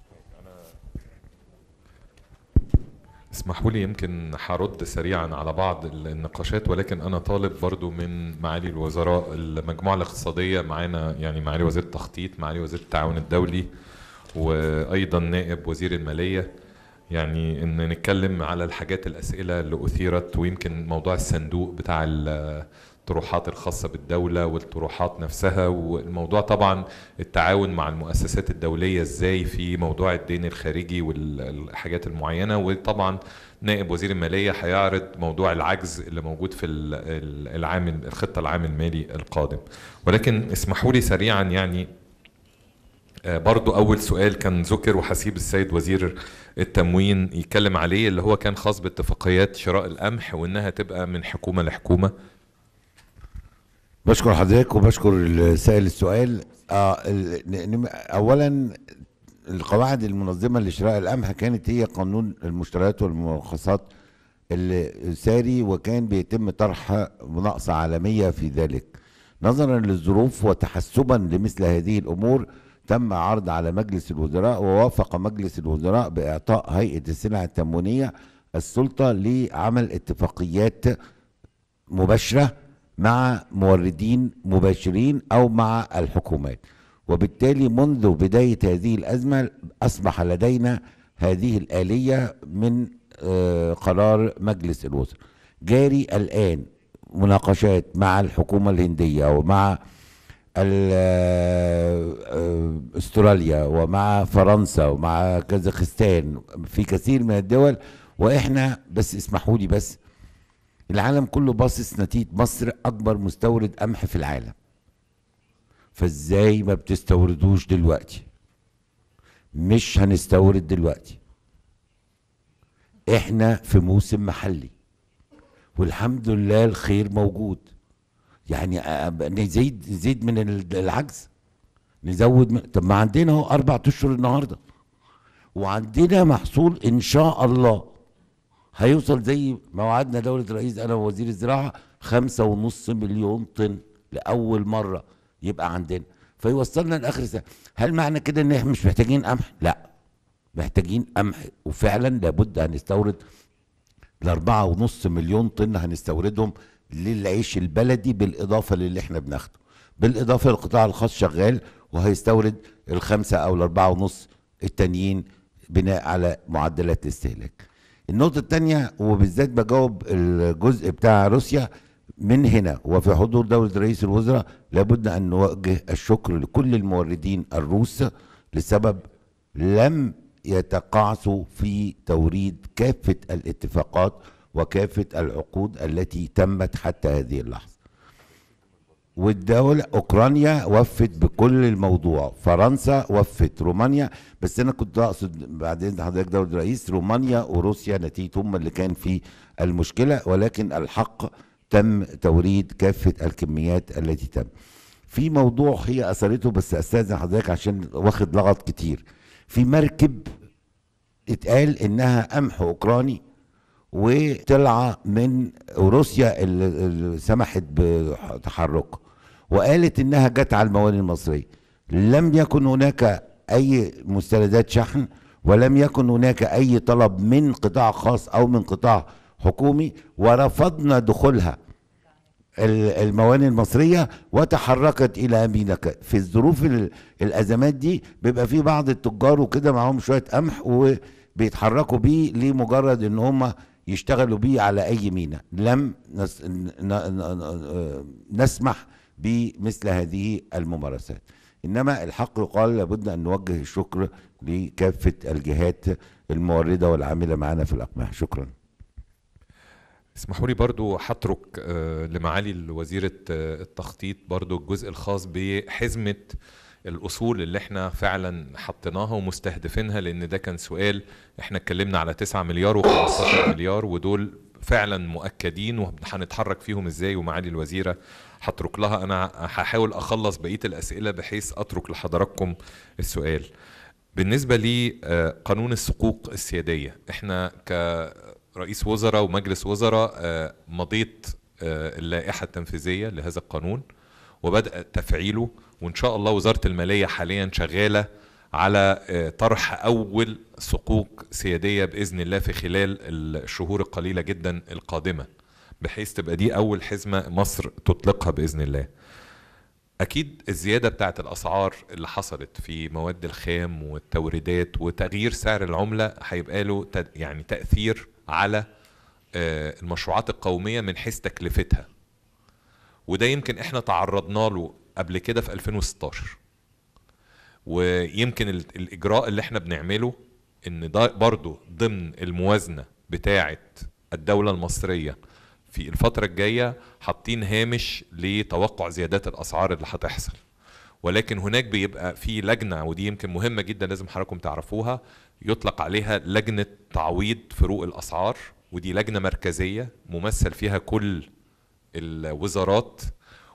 اسمحوا لي يمكن هرد سريعا على بعض النقاشات ولكن انا طالب برضو من معالي الوزراء المجموعه الاقتصاديه معانا يعني معالي وزير التخطيط معالي وزير التعاون الدولي وايضا نائب وزير الماليه يعني ان نتكلم على الحاجات الاسئله اللي اثيرت ويمكن موضوع الصندوق بتاع الطروحات الخاصه بالدوله والطروحات نفسها والموضوع طبعا التعاون مع المؤسسات الدوليه ازاي في موضوع الدين الخارجي والحاجات المعينه وطبعا نائب وزير الماليه هيعرض موضوع العجز اللي موجود في ال- ال- العام الخطه العام المالي القادم ولكن اسمحوا لي سريعا يعني آه، برضو أول سؤال كان ذكر وحسيب السيد وزير التموين يتكلم عليه اللي هو كان خاص باتفاقيات شراء القمح وإنها تبقى من حكومة لحكومة بشكر حضرتك وبشكر سائل السؤال آه ال- ن- نم- اولا القواعد المنظمه لشراء القمح كانت هي قانون المشتريات والمرخصات اللي ساري وكان بيتم طرح مناقصه عالميه في ذلك نظرا للظروف وتحسبا لمثل هذه الامور تم عرض على مجلس الوزراء ووافق مجلس الوزراء باعطاء هيئه السلع التموينيه السلطه لعمل اتفاقيات مباشره مع موردين مباشرين او مع الحكومات وبالتالي منذ بدايه هذه الازمه اصبح لدينا هذه الاليه من آه، قرار مجلس الوزراء جاري الان مناقشات مع الحكومه الهنديه ومع ال- آه، آه، استراليا ومع فرنسا ومع كازاخستان في كثير من الدول واحنا بس اسمحوا لي بس العالم كله باصص نتيجه مصر اكبر مستورد قمح في العالم فازاي ما بتستوردوش دلوقتي مش هنستورد دلوقتي احنا في موسم محلي والحمد لله الخير موجود يعني أ- نزيد نزيد من ال- العجز نزود من طب ما عندنا اهو اربع اشهر النهارده وعندنا محصول ان شاء الله هيوصل زي ما وعدنا دولة رئيس أنا ووزير الزراعة خمسة ونص مليون طن لأول مرة يبقى عندنا فيوصلنا لآخر السنة هل معنى كده إن إحنا مش محتاجين قمح؟ لا محتاجين قمح وفعلا لابد هنستورد الأربعة ونص مليون طن هنستوردهم للعيش البلدي بالإضافة للي إحنا بناخده بالإضافة للقطاع الخاص شغال وهيستورد الخمسة أو الأربعة ونص التانيين بناء على معدلات الاستهلاك النقطة التانية وبالذات بجاوب الجزء بتاع روسيا من هنا وفي حضور دولة رئيس الوزراء لابد أن نوجه الشكر لكل الموردين الروس لسبب لم يتقاعسوا في توريد كافة الاتفاقات وكافة العقود التي تمت حتى هذه اللحظة والدولة أوكرانيا وفت بكل الموضوع فرنسا وفت رومانيا بس أنا كنت أقصد بعدين حضرتك دولة رئيس رومانيا وروسيا نتيجة هم اللي كان في المشكلة ولكن الحق تم توريد كافة الكميات التي تم في موضوع هي أثرته بس أستاذن حضرتك عشان واخد لغط كتير في مركب اتقال إنها قمح أوكراني وطلع من روسيا اللي اللي سمحت بتحركه وقالت انها جت على الموانئ المصريه لم يكن هناك اي مستندات شحن ولم يكن هناك اي طلب من قطاع خاص او من قطاع حكومي ورفضنا دخولها ال- الموانئ المصريه وتحركت الى امينك في الظروف ال- الازمات دي بيبقى في بعض التجار وكده معاهم شويه قمح وبيتحركوا بيه لمجرد ان هم يشتغلوا بيه على اي ميناء لم نس ن ن ن نسمح بمثل هذه الممارسات انما الحق يقال لابد ان نوجه الشكر لكافه الجهات المورده والعامله معنا في الاقماح شكرا اسمحوا لي برضو هترك آه، لمعالي وزيرة آه، التخطيط برضو الجزء الخاص بحزمة الأصول اللي احنا فعلا حطيناها ومستهدفينها لأن ده كان سؤال احنا اتكلمنا على 9 مليار و15 مليار ودول فعلا مؤكدين وهنتحرك فيهم ازاي ومعالي الوزيرة هترك لها أنا هحاول أخلص بقية الأسئلة بحيث أترك لحضراتكم السؤال بالنسبة لقانون الصكوك السيادية احنا كرئيس وزراء ومجلس وزراء آه، مضيت آه، اللائحة التنفيذية لهذا القانون وبدأ تفعيله وإن شاء الله وزارة المالية حاليا شغالة على آه، طرح أول صكوك سيادية بإذن الله في خلال الشهور القليلة جدا القادمة بحيث تبقى دي أول حزمة مصر تطلقها بإذن الله اكيد الزياده بتاعت الاسعار اللي حصلت في مواد الخام والتوريدات وتغيير سعر العمله هيبقى له تد- يعني تاثير على آه، المشروعات القوميه من حيث تكلفتها وده يمكن احنا تعرضنا له قبل كده في 2016 ويمكن ال- الاجراء اللي احنا بنعمله ان ده برضو ضمن الموازنه بتاعه الدوله المصريه في الفتره الجايه حاطين هامش لتوقع زيادات الاسعار اللي هتحصل ولكن هناك بيبقى في لجنه ودي يمكن مهمه جدا لازم حضراتكم تعرفوها يطلق عليها لجنه تعويض فروق الاسعار ودي لجنه مركزيه ممثل فيها كل الوزارات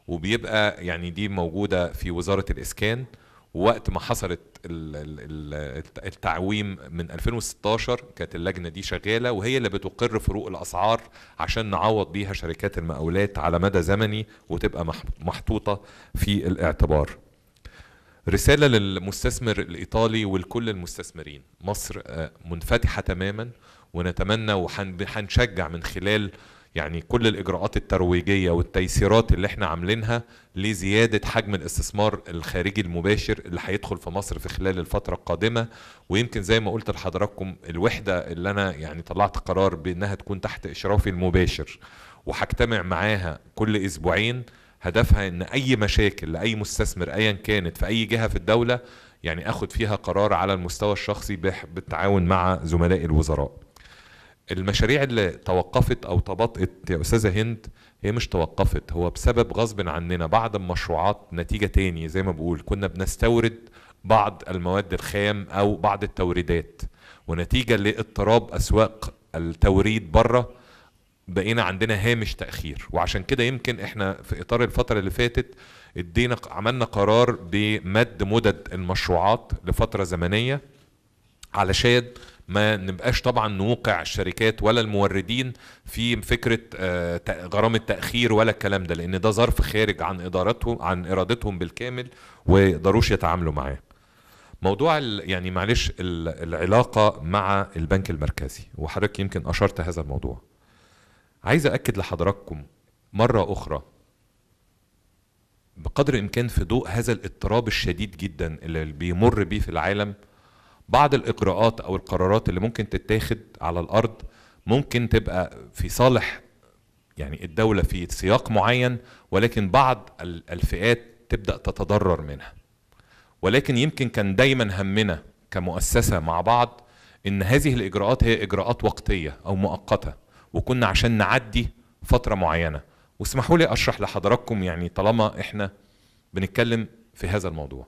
وبيبقى يعني دي موجوده في وزاره الاسكان ووقت ما حصلت ال- ال- ال- التعويم من 2016 كانت اللجنه دي شغاله وهي اللي بتقر فروق الاسعار عشان نعوض بيها شركات المقاولات على مدى زمني وتبقى مح- محطوطه في الاعتبار. رسالة للمستثمر الإيطالي ولكل المستثمرين مصر آه، منفتحة تماما ونتمنى وهنشجع من خلال يعني كل الإجراءات الترويجية والتيسيرات اللي احنا عاملينها لزيادة حجم الاستثمار الخارجي المباشر اللي هيدخل في مصر في خلال الفترة القادمة ويمكن زي ما قلت لحضراتكم الوحدة اللي أنا يعني طلعت قرار بأنها تكون تحت إشرافي المباشر وهجتمع معاها كل أسبوعين هدفها ان اي مشاكل لاي مستثمر ايا كانت في اي جهه في الدوله يعني اخد فيها قرار على المستوى الشخصي بح- بالتعاون مع زملاء الوزراء. المشاريع اللي توقفت او تباطئت يا استاذه هند هي مش توقفت هو بسبب غصب عننا بعض المشروعات نتيجه تاني زي ما بقول كنا بنستورد بعض المواد الخام او بعض التوريدات ونتيجه لاضطراب اسواق التوريد بره بقينا عندنا هامش تأخير وعشان كده يمكن احنا في اطار الفترة اللي فاتت ادينا عملنا قرار بمد مدد المشروعات لفترة زمنية علشان ما نبقاش طبعا نوقع الشركات ولا الموردين في فكرة آه، تأ- غرامة تأخير ولا الكلام ده لأن ده ظرف خارج عن إدارتهم عن إرادتهم بالكامل ويقدروش يتعاملوا معاه. موضوع ال- يعني معلش ال- العلاقة مع البنك المركزي وحضرتك يمكن أشرت هذا الموضوع. عايز أكد لحضراتكم مرة أخرى بقدر الإمكان في ضوء هذا الاضطراب الشديد جدا اللي بيمر بيه في العالم بعض الإجراءات أو القرارات اللي ممكن تتاخد على الأرض ممكن تبقى في صالح يعني الدولة في سياق معين ولكن بعض ال- الفئات تبدأ تتضرر منها ولكن يمكن كان دايما همنا كمؤسسة مع بعض ان هذه الاجراءات هي اجراءات وقتية او مؤقتة وكنا عشان نعدي فترة معينة واسمحوا لي اشرح لحضراتكم يعني طالما احنا بنتكلم في هذا الموضوع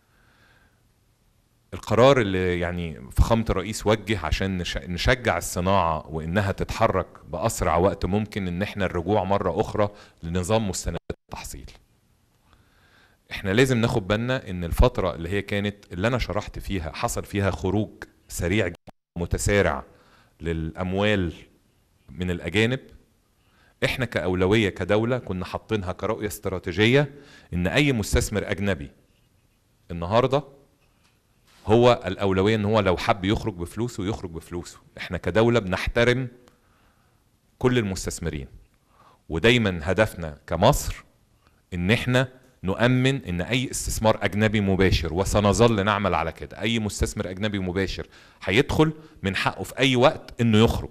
القرار اللي يعني فخامة الرئيس وجه عشان نش- نشجع الصناعة وإنها تتحرك بأسرع وقت ممكن إن إحنا الرجوع مرة أخرى لنظام مستندات التحصيل. إحنا لازم ناخد بالنا إن الفترة اللي هي كانت اللي أنا شرحت فيها حصل فيها خروج سريع جدا متسارع للأموال من الأجانب إحنا كأولوية كدولة كنا حاطينها كرؤية استراتيجية إن أي مستثمر أجنبي النهارده هو الأولوية إن هو لو حب يخرج بفلوسه يخرج بفلوسه إحنا كدولة بنحترم كل المستثمرين ودايما هدفنا كمصر إن إحنا نؤمن إن أي استثمار أجنبي مباشر وسنظل نعمل على كده أي مستثمر أجنبي مباشر هيدخل من حقه في أي وقت إنه يخرج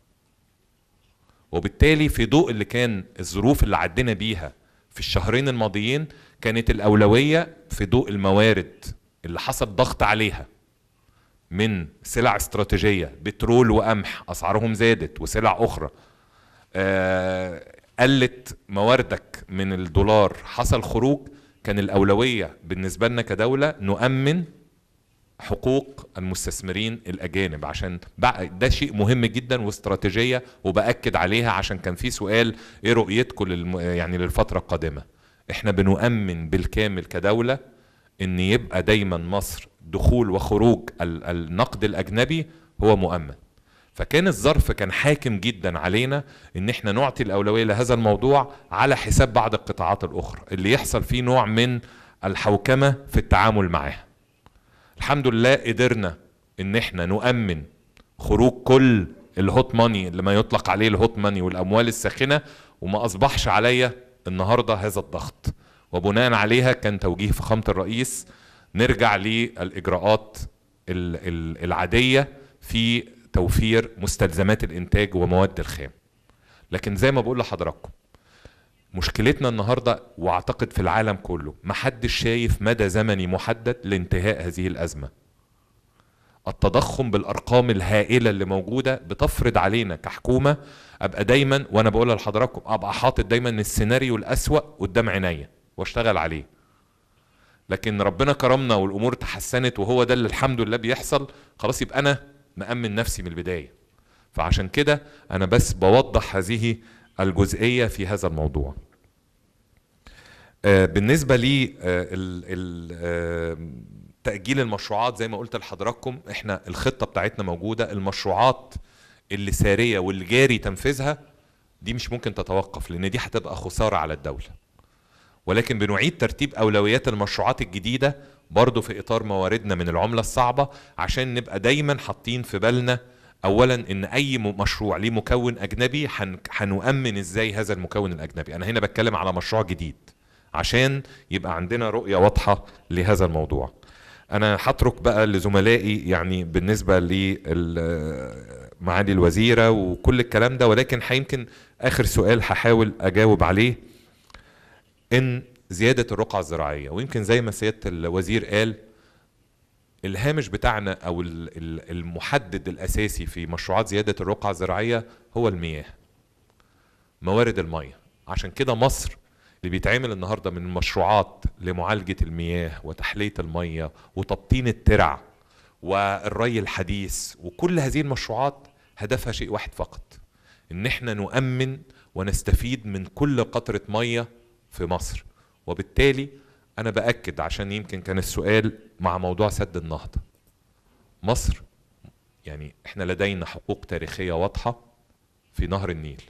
وبالتالي في ضوء اللي كان الظروف اللي عدينا بيها في الشهرين الماضيين كانت الأولوية في ضوء الموارد اللي حصل ضغط عليها من سلع استراتيجية بترول وقمح أسعارهم زادت وسلع أخرى آه، قلت مواردك من الدولار حصل خروج كان الأولوية بالنسبة لنا كدولة نؤمن حقوق المستثمرين الأجانب عشان بقى ده شيء مهم جدا واستراتيجية وبأكد عليها عشان كان في سؤال إيه رؤيتكم للم... يعني للفترة القادمة احنا بنؤمن بالكامل كدولة ان يبقى دايما مصر دخول وخروج ال- النقد الاجنبي هو مؤمن فكان الظرف كان حاكم جدا علينا ان احنا نعطي الاولويه لهذا الموضوع على حساب بعض القطاعات الاخرى اللي يحصل فيه نوع من الحوكمه في التعامل معاها الحمد لله قدرنا ان احنا نؤمن خروج كل الهوت ماني اللي ما يطلق عليه الهوت ماني والاموال الساخنه وما اصبحش عليا النهارده هذا الضغط وبناء عليها كان توجيه فخامه الرئيس نرجع للاجراءات ال- ال- العاديه في توفير مستلزمات الانتاج ومواد الخام لكن زي ما بقول لحضراتكم مشكلتنا النهارده واعتقد في العالم كله محدش شايف مدى زمني محدد لانتهاء هذه الازمه التضخم بالارقام الهائله اللي موجوده بتفرض علينا كحكومه ابقى دايما وانا بقولها لحضراتكم ابقى حاطط دايما السيناريو الاسوا قدام عينيا واشتغل عليه لكن ربنا كرمنا والامور تحسنت وهو ده اللي الحمد لله بيحصل خلاص يبقى انا مأمن نفسي من البدايه فعشان كده انا بس بوضح هذه الجزئيه في هذا الموضوع آه، بالنسبه لي آه، ال- ال- آه، تاجيل المشروعات زي ما قلت لحضراتكم احنا الخطه بتاعتنا موجوده المشروعات اللي ساريه واللي جاري تنفيذها دي مش ممكن تتوقف لان دي هتبقى خساره على الدوله ولكن بنعيد ترتيب اولويات المشروعات الجديده برضو في اطار مواردنا من العمله الصعبه عشان نبقى دايما حاطين في بالنا اولا ان اي م- مشروع ليه مكون اجنبي هن- هنؤمن ازاي هذا المكون الاجنبي انا هنا بتكلم على مشروع جديد عشان يبقى عندنا رؤيه واضحه لهذا الموضوع انا هترك بقى لزملائي يعني بالنسبه لمعالي الوزيره وكل الكلام ده ولكن هيمكن اخر سؤال هحاول اجاوب عليه ان زياده الرقعه الزراعيه ويمكن زي ما سياده الوزير قال الهامش بتاعنا او ال- ال- المحدد الاساسي في مشروعات زياده الرقعه الزراعيه هو المياه موارد الميه عشان كده مصر اللي بيتعمل النهارده من مشروعات لمعالجه المياه وتحليه الميه وتبطين الترع والري الحديث وكل هذه المشروعات هدفها شيء واحد فقط ان احنا نؤمن ونستفيد من كل قطره ميه في مصر وبالتالي انا باكد عشان يمكن كان السؤال مع موضوع سد النهضه مصر يعني احنا لدينا حقوق تاريخيه واضحه في نهر النيل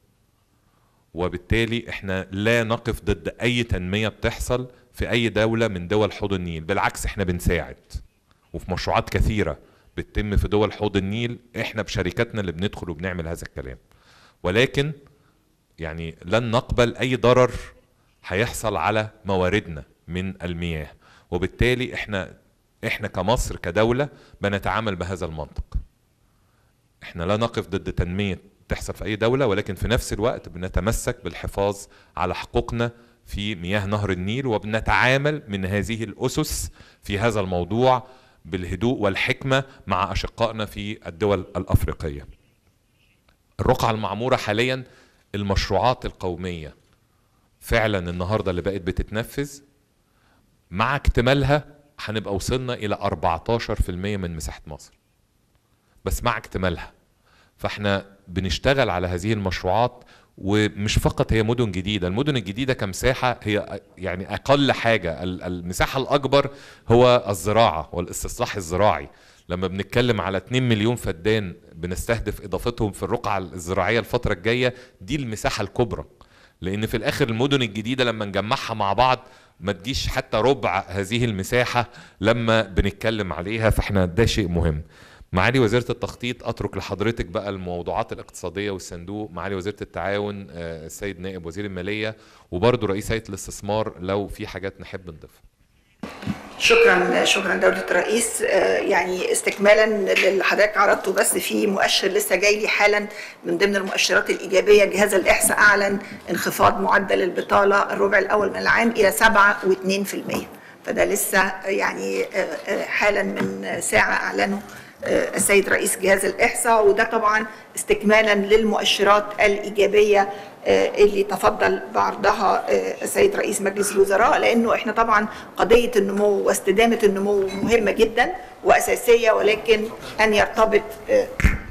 وبالتالي احنا لا نقف ضد اي تنميه بتحصل في اي دوله من دول حوض النيل بالعكس احنا بنساعد وفي مشروعات كثيره بتتم في دول حوض النيل احنا بشركاتنا اللي بندخل وبنعمل هذا الكلام ولكن يعني لن نقبل اي ضرر هيحصل على مواردنا من المياه وبالتالي احنا احنا كمصر كدوله بنتعامل بهذا المنطق احنا لا نقف ضد تنميه تحصل في اي دوله ولكن في نفس الوقت بنتمسك بالحفاظ على حقوقنا في مياه نهر النيل وبنتعامل من هذه الاسس في هذا الموضوع بالهدوء والحكمه مع اشقائنا في الدول الافريقيه. الرقعه المعموره حاليا المشروعات القوميه فعلا النهارده اللي بقت بتتنفذ مع اكتمالها هنبقى وصلنا الى 14% من مساحه مصر. بس مع اكتمالها فاحنا بنشتغل على هذه المشروعات ومش فقط هي مدن جديدة المدن الجديدة كمساحة هي يعني أقل حاجة ال- المساحة الأكبر هو الزراعة والاستصلاح الزراعي لما بنتكلم على 2 مليون فدان بنستهدف إضافتهم في الرقعة الزراعية الفترة الجاية دي المساحة الكبرى لأن في الآخر المدن الجديدة لما نجمعها مع بعض ما تجيش حتى ربع هذه المساحة لما بنتكلم عليها فاحنا ده شيء مهم معالي وزيرة التخطيط أترك لحضرتك بقى الموضوعات الاقتصادية والصندوق معالي وزيرة التعاون آه، السيد نائب وزير المالية وبرضه رئيس هيئة الاستثمار لو في حاجات نحب نضيفها شكرا شكرا دولة الرئيس آه، يعني استكمالا للي حضرتك عرضته بس في مؤشر لسه جاي لي حالا من ضمن المؤشرات الإيجابية جهاز الإحصاء أعلن انخفاض معدل البطالة الربع الأول من العام إلى 7.2% فده لسه يعني آه، آه، حالا من ساعة أعلنه آه، السيد رئيس جهاز الإحصاء وده طبعا استكمالا للمؤشرات الإيجابية آه، اللي تفضل بعرضها آه، السيد رئيس مجلس الوزراء لأنه إحنا طبعا قضية النمو واستدامة النمو مهمة جدا وأساسية ولكن أن يرتبط آه،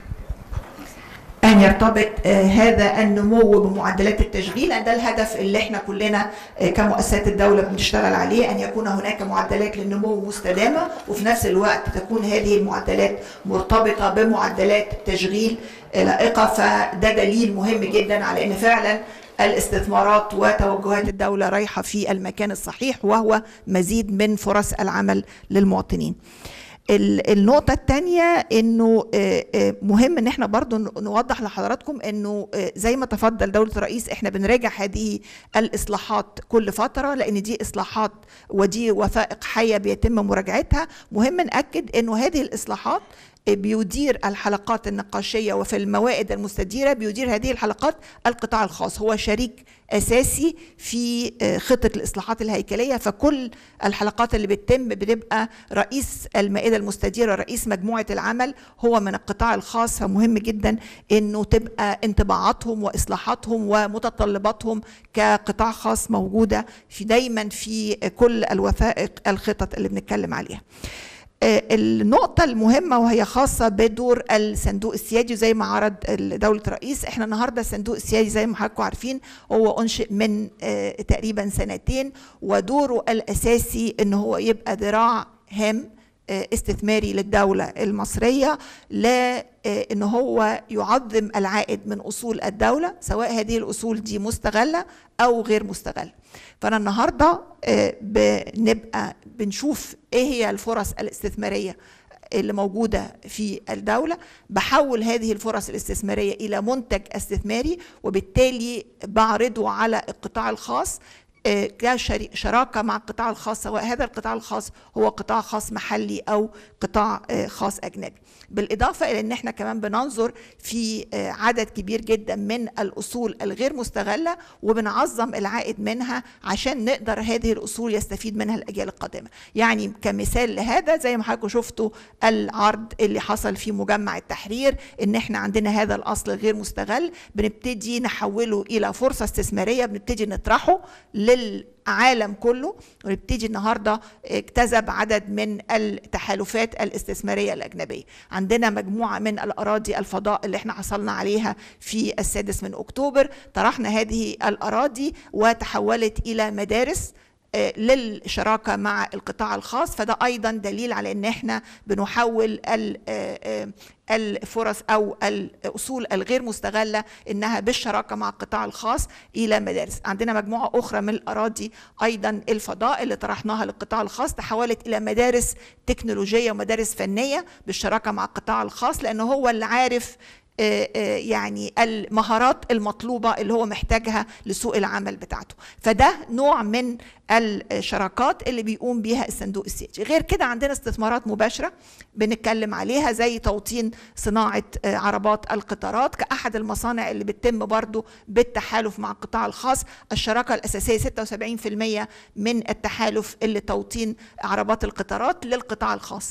أن يرتبط آه، هذا النمو بمعدلات التشغيل لأن ده الهدف اللي احنا كلنا آه، كمؤسسات الدولة بنشتغل عليه أن يكون هناك معدلات للنمو مستدامة وفي نفس الوقت تكون هذه المعدلات مرتبطة بمعدلات تشغيل آه، لائقة فده دليل مهم جدا على أن فعلا الاستثمارات وتوجهات الدولة رايحة في المكان الصحيح وهو مزيد من فرص العمل للمواطنين ال- النقطة الثانية انه آه، آه، مهم ان احنا برضو ن- نوضح لحضراتكم انه آه، زي ما تفضل دولة الرئيس احنا بنراجع هذه الاصلاحات كل فترة لان دي اصلاحات ودي وثائق حية بيتم مراجعتها مهم نأكد انه هذه الاصلاحات بيدير الحلقات النقاشية وفي الموائد المستديرة بيدير هذه الحلقات القطاع الخاص هو شريك أساسي في آه، خطة الإصلاحات الهيكلية فكل الحلقات اللي بتتم بتبقى رئيس المائدة المستديرة رئيس مجموعة العمل هو من القطاع الخاص فمهم جدا أنه تبقى انطباعاتهم وإصلاحاتهم ومتطلباتهم كقطاع خاص موجودة في دايما في كل الوثائق الخطط اللي بنتكلم عليها آه، النقطة المهمة وهي خاصة بدور الصندوق السيادي زي ما عرض دولة الرئيس احنا النهاردة الصندوق السيادي زي ما حضراتكم عارفين هو أنشئ من آه، تقريبا سنتين ودوره الأساسي ان هو يبقى ذراع هام آه، استثماري للدولة المصرية لا آه، ان هو يعظم العائد من اصول الدولة سواء هذه الاصول دي مستغلة او غير مستغلة فانا النهارده آه، بنبقى بنشوف ايه هي الفرص الاستثماريه اللي موجودة في الدولة بحول هذه الفرص الاستثمارية إلى منتج استثماري وبالتالي بعرضه على القطاع الخاص آه، كشراكة مع القطاع الخاص سواء هذا القطاع الخاص هو قطاع خاص محلي أو قطاع آه، خاص أجنبي بالإضافة إلى أن احنا كمان بننظر في آه، عدد كبير جدا من الأصول الغير مستغلة وبنعظم العائد منها عشان نقدر هذه الأصول يستفيد منها الأجيال القادمة يعني كمثال لهذا زي ما حضراتكم شفتوا العرض اللي حصل في مجمع التحرير ان احنا عندنا هذا الاصل غير مستغل بنبتدي نحوله الى فرصه استثماريه بنبتدي نطرحه للعالم كله ونبتدي النهارده اكتسب عدد من التحالفات الاستثماريه الاجنبيه عندنا مجموعه من الاراضي الفضاء اللي احنا حصلنا عليها في السادس من اكتوبر طرحنا هذه الاراضي وتحولت الى مدارس آه، للشراكه مع القطاع الخاص فده ايضا دليل على ان احنا بنحول ال- آه، آه، الفرص او الاصول الغير مستغله انها بالشراكه مع القطاع الخاص الى مدارس عندنا مجموعه اخرى من الاراضي ايضا الفضاء اللي طرحناها للقطاع الخاص تحولت الى مدارس تكنولوجيه ومدارس فنيه بالشراكه مع القطاع الخاص لانه هو اللي عارف آه، آه، يعني المهارات المطلوبة اللي هو محتاجها لسوق العمل بتاعته فده نوع من الشراكات اللي بيقوم بيها الصندوق السيادي غير كده عندنا استثمارات مباشرة بنتكلم عليها زي توطين صناعة آه، عربات القطارات كأحد المصانع اللي بتتم برضو بالتحالف مع القطاع الخاص الشراكة الأساسية 76% من التحالف اللي توطين عربات القطارات للقطاع الخاص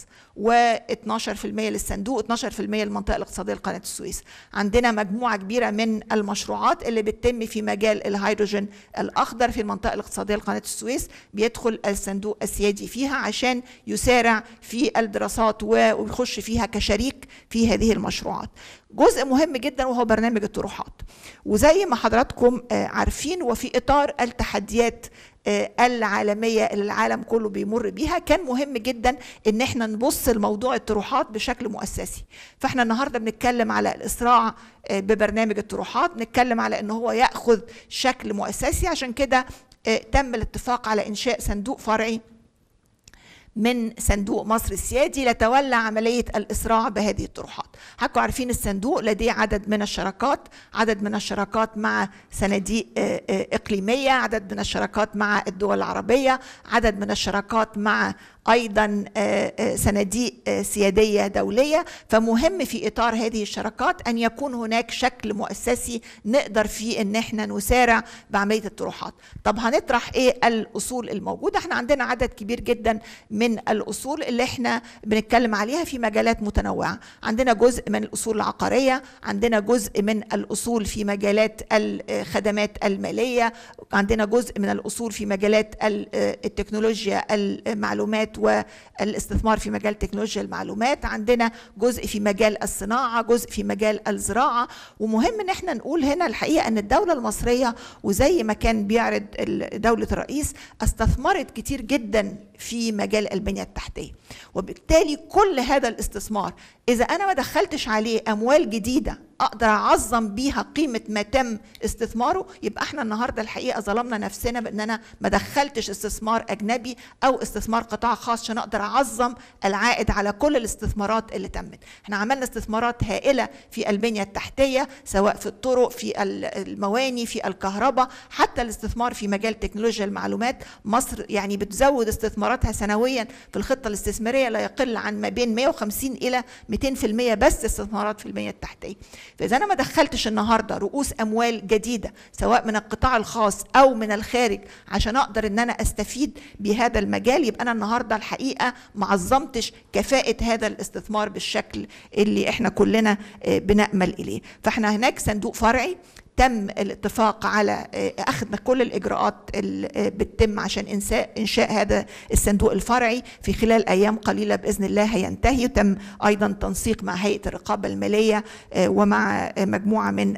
و12% للصندوق 12% للمنطقة الاقتصادية لقناة السويس عندنا مجموعة كبيرة من المشروعات اللي بتتم في مجال الهيدروجين الأخضر في المنطقة الاقتصادية لقناة السويس بيدخل الصندوق السيادي فيها عشان يسارع في الدراسات ويخش فيها كشريك في هذه المشروعات جزء مهم جدا وهو برنامج الطروحات وزي ما حضراتكم آه، عارفين وفي إطار التحديات آه، العالمية اللي العالم كله بيمر بيها كان مهم جدا ان احنا نبص لموضوع الطروحات بشكل مؤسسي فاحنا النهاردة بنتكلم على الإسراع آه، ببرنامج الطروحات بنتكلم على ان هو يأخذ شكل مؤسسي عشان كده آه، تم الاتفاق على إنشاء صندوق فرعي من صندوق مصر السيادي لتولى عملية الإسراع بهذه الطروحات حكوا عارفين الصندوق لديه عدد من الشراكات عدد من الشراكات مع صناديق آه، آه، إقليمية عدد من الشراكات مع الدول العربية عدد من الشراكات مع ايضا آه، آه، صناديق آه، سياديه دوليه فمهم في اطار هذه الشراكات ان يكون هناك شكل مؤسسي نقدر فيه ان احنا نسارع بعمليه الطروحات طب هنطرح ايه الاصول الموجوده احنا عندنا عدد كبير جدا من الاصول اللي احنا بنتكلم عليها في مجالات متنوعه عندنا جزء من الاصول العقاريه عندنا جزء من الاصول في مجالات الخدمات الماليه عندنا جزء من الاصول في مجالات ال- التكنولوجيا المعلومات والاستثمار في مجال تكنولوجيا المعلومات عندنا جزء في مجال الصناعه جزء في مجال الزراعه ومهم ان احنا نقول هنا الحقيقه ان الدوله المصريه وزي ما كان بيعرض ال- دوله الرئيس استثمرت كتير جدا في مجال البنيه التحتيه وبالتالي كل هذا الاستثمار اذا انا ما دخلتش عليه اموال جديده اقدر اعظم بيها قيمه ما تم استثماره يبقى احنا النهارده الحقيقه ظلمنا نفسنا بان انا ما دخلتش استثمار اجنبي او استثمار قطاع خاص عشان اقدر اعظم العائد على كل الاستثمارات اللي تمت احنا عملنا استثمارات هائله في البنيه التحتيه سواء في الطرق في ال- المواني في الكهرباء حتى الاستثمار في مجال تكنولوجيا المعلومات مصر يعني بتزود استثماراتها سنويا في الخطه الاستثماريه لا يقل عن ما بين 150 الى 200% بس استثمارات في البنيه التحتيه فاذا انا ما دخلتش النهارده رؤوس اموال جديده سواء من القطاع الخاص او من الخارج عشان اقدر ان انا استفيد بهذا المجال يبقى انا النهارده الحقيقه ما عظمتش كفاءه هذا الاستثمار بالشكل اللي احنا كلنا آه، بنامل اليه فاحنا هناك صندوق فرعي تم الاتفاق على آه، اخذ كل الاجراءات اللي آه، بتتم عشان انشاء انشاء هذا الصندوق الفرعي في خلال ايام قليله باذن الله هينتهي وتم ايضا تنسيق مع هيئه الرقابه الماليه آه، ومع آه، مجموعه من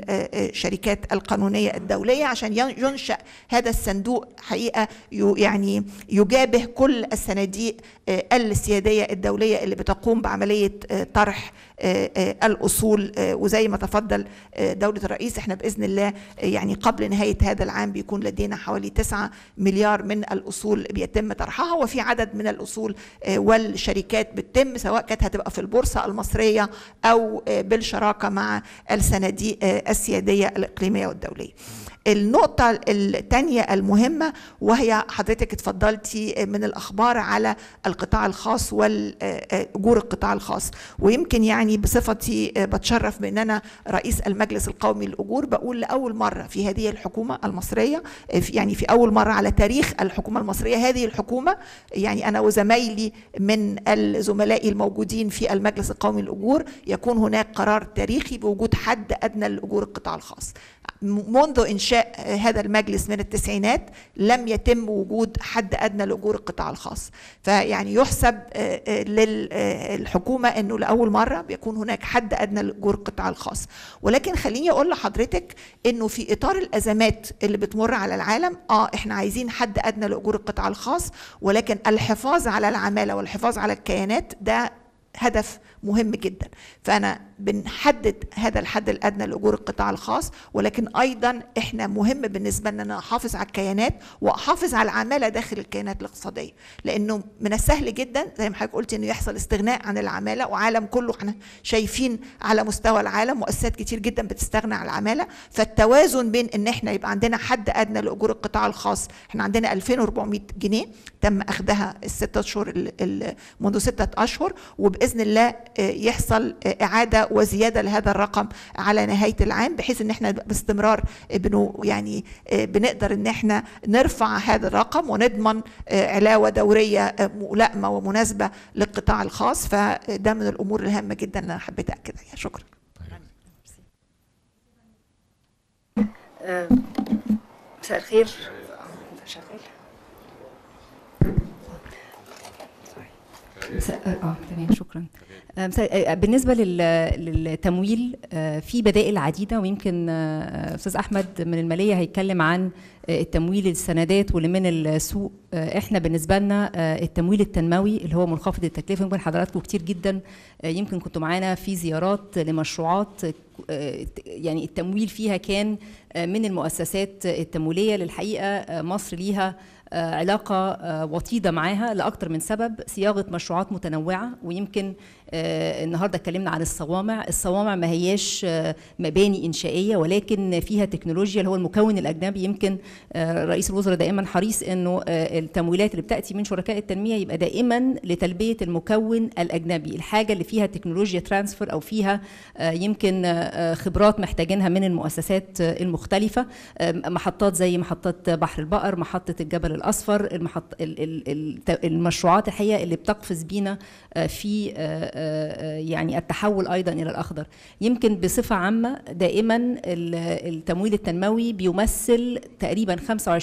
الشركات القانونيه الدوليه عشان ين- ينشا هذا الصندوق حقيقه يو- يعني يجابه كل الصناديق آه، السياديه الدوليه اللي بتقوم بعمليه آه، طرح آه، آه، الاصول آه، وزي ما تفضل آه، دوله الرئيس احنا باذن الله آه، يعني قبل نهايه هذا العام بيكون لدينا حوالي 9 مليار من الاصول بيتم طرحها وفي عدد من الاصول آه، والشركات بتتم سواء كانت هتبقى في البورصه المصريه او آه، بالشراكه مع الصناديق آه، السياديه الاقليميه والدوليه. النقطة الثانية المهمة وهي حضرتك اتفضلتي من الأخبار على القطاع الخاص والأجور القطاع الخاص ويمكن يعني بصفتي بتشرف بأن أنا رئيس المجلس القومي للأجور بقول لأول مرة في هذه الحكومة المصرية في- يعني في أول مرة على تاريخ الحكومة المصرية هذه الحكومة يعني أنا وزمايلي من الزملاء الموجودين في المجلس القومي للأجور يكون هناك قرار تاريخي بوجود حد أدنى لأجور القطاع الخاص منذ انشاء هذا المجلس من التسعينات لم يتم وجود حد ادنى لاجور القطاع الخاص فيعني يحسب آه، آه، للحكومه انه لاول مره بيكون هناك حد ادنى لاجور القطاع الخاص ولكن خليني اقول لحضرتك انه في اطار الازمات اللي بتمر على العالم اه احنا عايزين حد ادنى لاجور القطاع الخاص ولكن الحفاظ على العماله والحفاظ على الكيانات ده هدف مهم جدا فانا بنحدد هذا الحد الادنى لاجور القطاع الخاص ولكن ايضا احنا مهم بالنسبه لنا ان أنا احافظ على الكيانات واحافظ على العماله داخل الكيانات الاقتصاديه لانه من السهل جدا زي ما حضرتك قلت انه يحصل استغناء عن العماله وعالم كله احنا شايفين على مستوى العالم مؤسسات كتير جدا بتستغنى عن العماله فالتوازن بين ان احنا يبقى عندنا حد ادنى لاجور القطاع الخاص احنا عندنا 2400 جنيه تم اخذها الستة اشهر ال- ال- منذ ستة اشهر وباذن الله آه، يحصل آه، اعاده وزياده لهذا الرقم على نهايه العام بحيث ان احنا باستمرار آه، بنو يعني آه، بنقدر ان احنا نرفع هذا الرقم ونضمن آه، علاوه دوريه آه، ملائمه ومناسبه للقطاع الخاص فده من الامور الهامه جدا اللي انا حبيت اكد عليها شكرا آه، مساء الخير شغال مساء اه تمام شكرا آه، مساء- آه، بالنسبه لل- للتمويل آه، في بدائل عديده ويمكن آه، استاذ احمد من الماليه هيتكلم عن آه، التمويل السندات واللي من السوق آه، احنا بالنسبه لنا آه، التمويل التنموي اللي هو منخفض التكلفه يمكن حضراتكم كتير جدا آه، يمكن كنتوا معانا في زيارات لمشروعات آه، يعني التمويل فيها كان آه، من المؤسسات التمويليه للحقيقه آه، مصر ليها آه، علاقة آه، وطيدة معاها لأكثر من سبب صياغة مشروعات متنوعة ويمكن آه، النهاردة اتكلمنا عن الصوامع الصوامع ما هياش آه، مباني إنشائية ولكن فيها تكنولوجيا اللي هو المكون الأجنبي يمكن آه، رئيس الوزراء دائما حريص أنه آه، التمويلات اللي بتأتي من شركاء التنمية يبقى دائما لتلبية المكون الأجنبي الحاجة اللي فيها تكنولوجيا ترانسفير أو فيها آه، يمكن آه، خبرات محتاجينها من المؤسسات آه، المختلفة آه، محطات زي محطات بحر البقر محطة الجبل الأصفر المحط ال- ال- ال- المشروعات الحقيقة اللي بتقفز بينا آه، في آه، آه، آه، يعني التحول أيضا إلى الأخضر يمكن بصفة عامة دائما ال- التمويل التنموي بيمثل تقريبا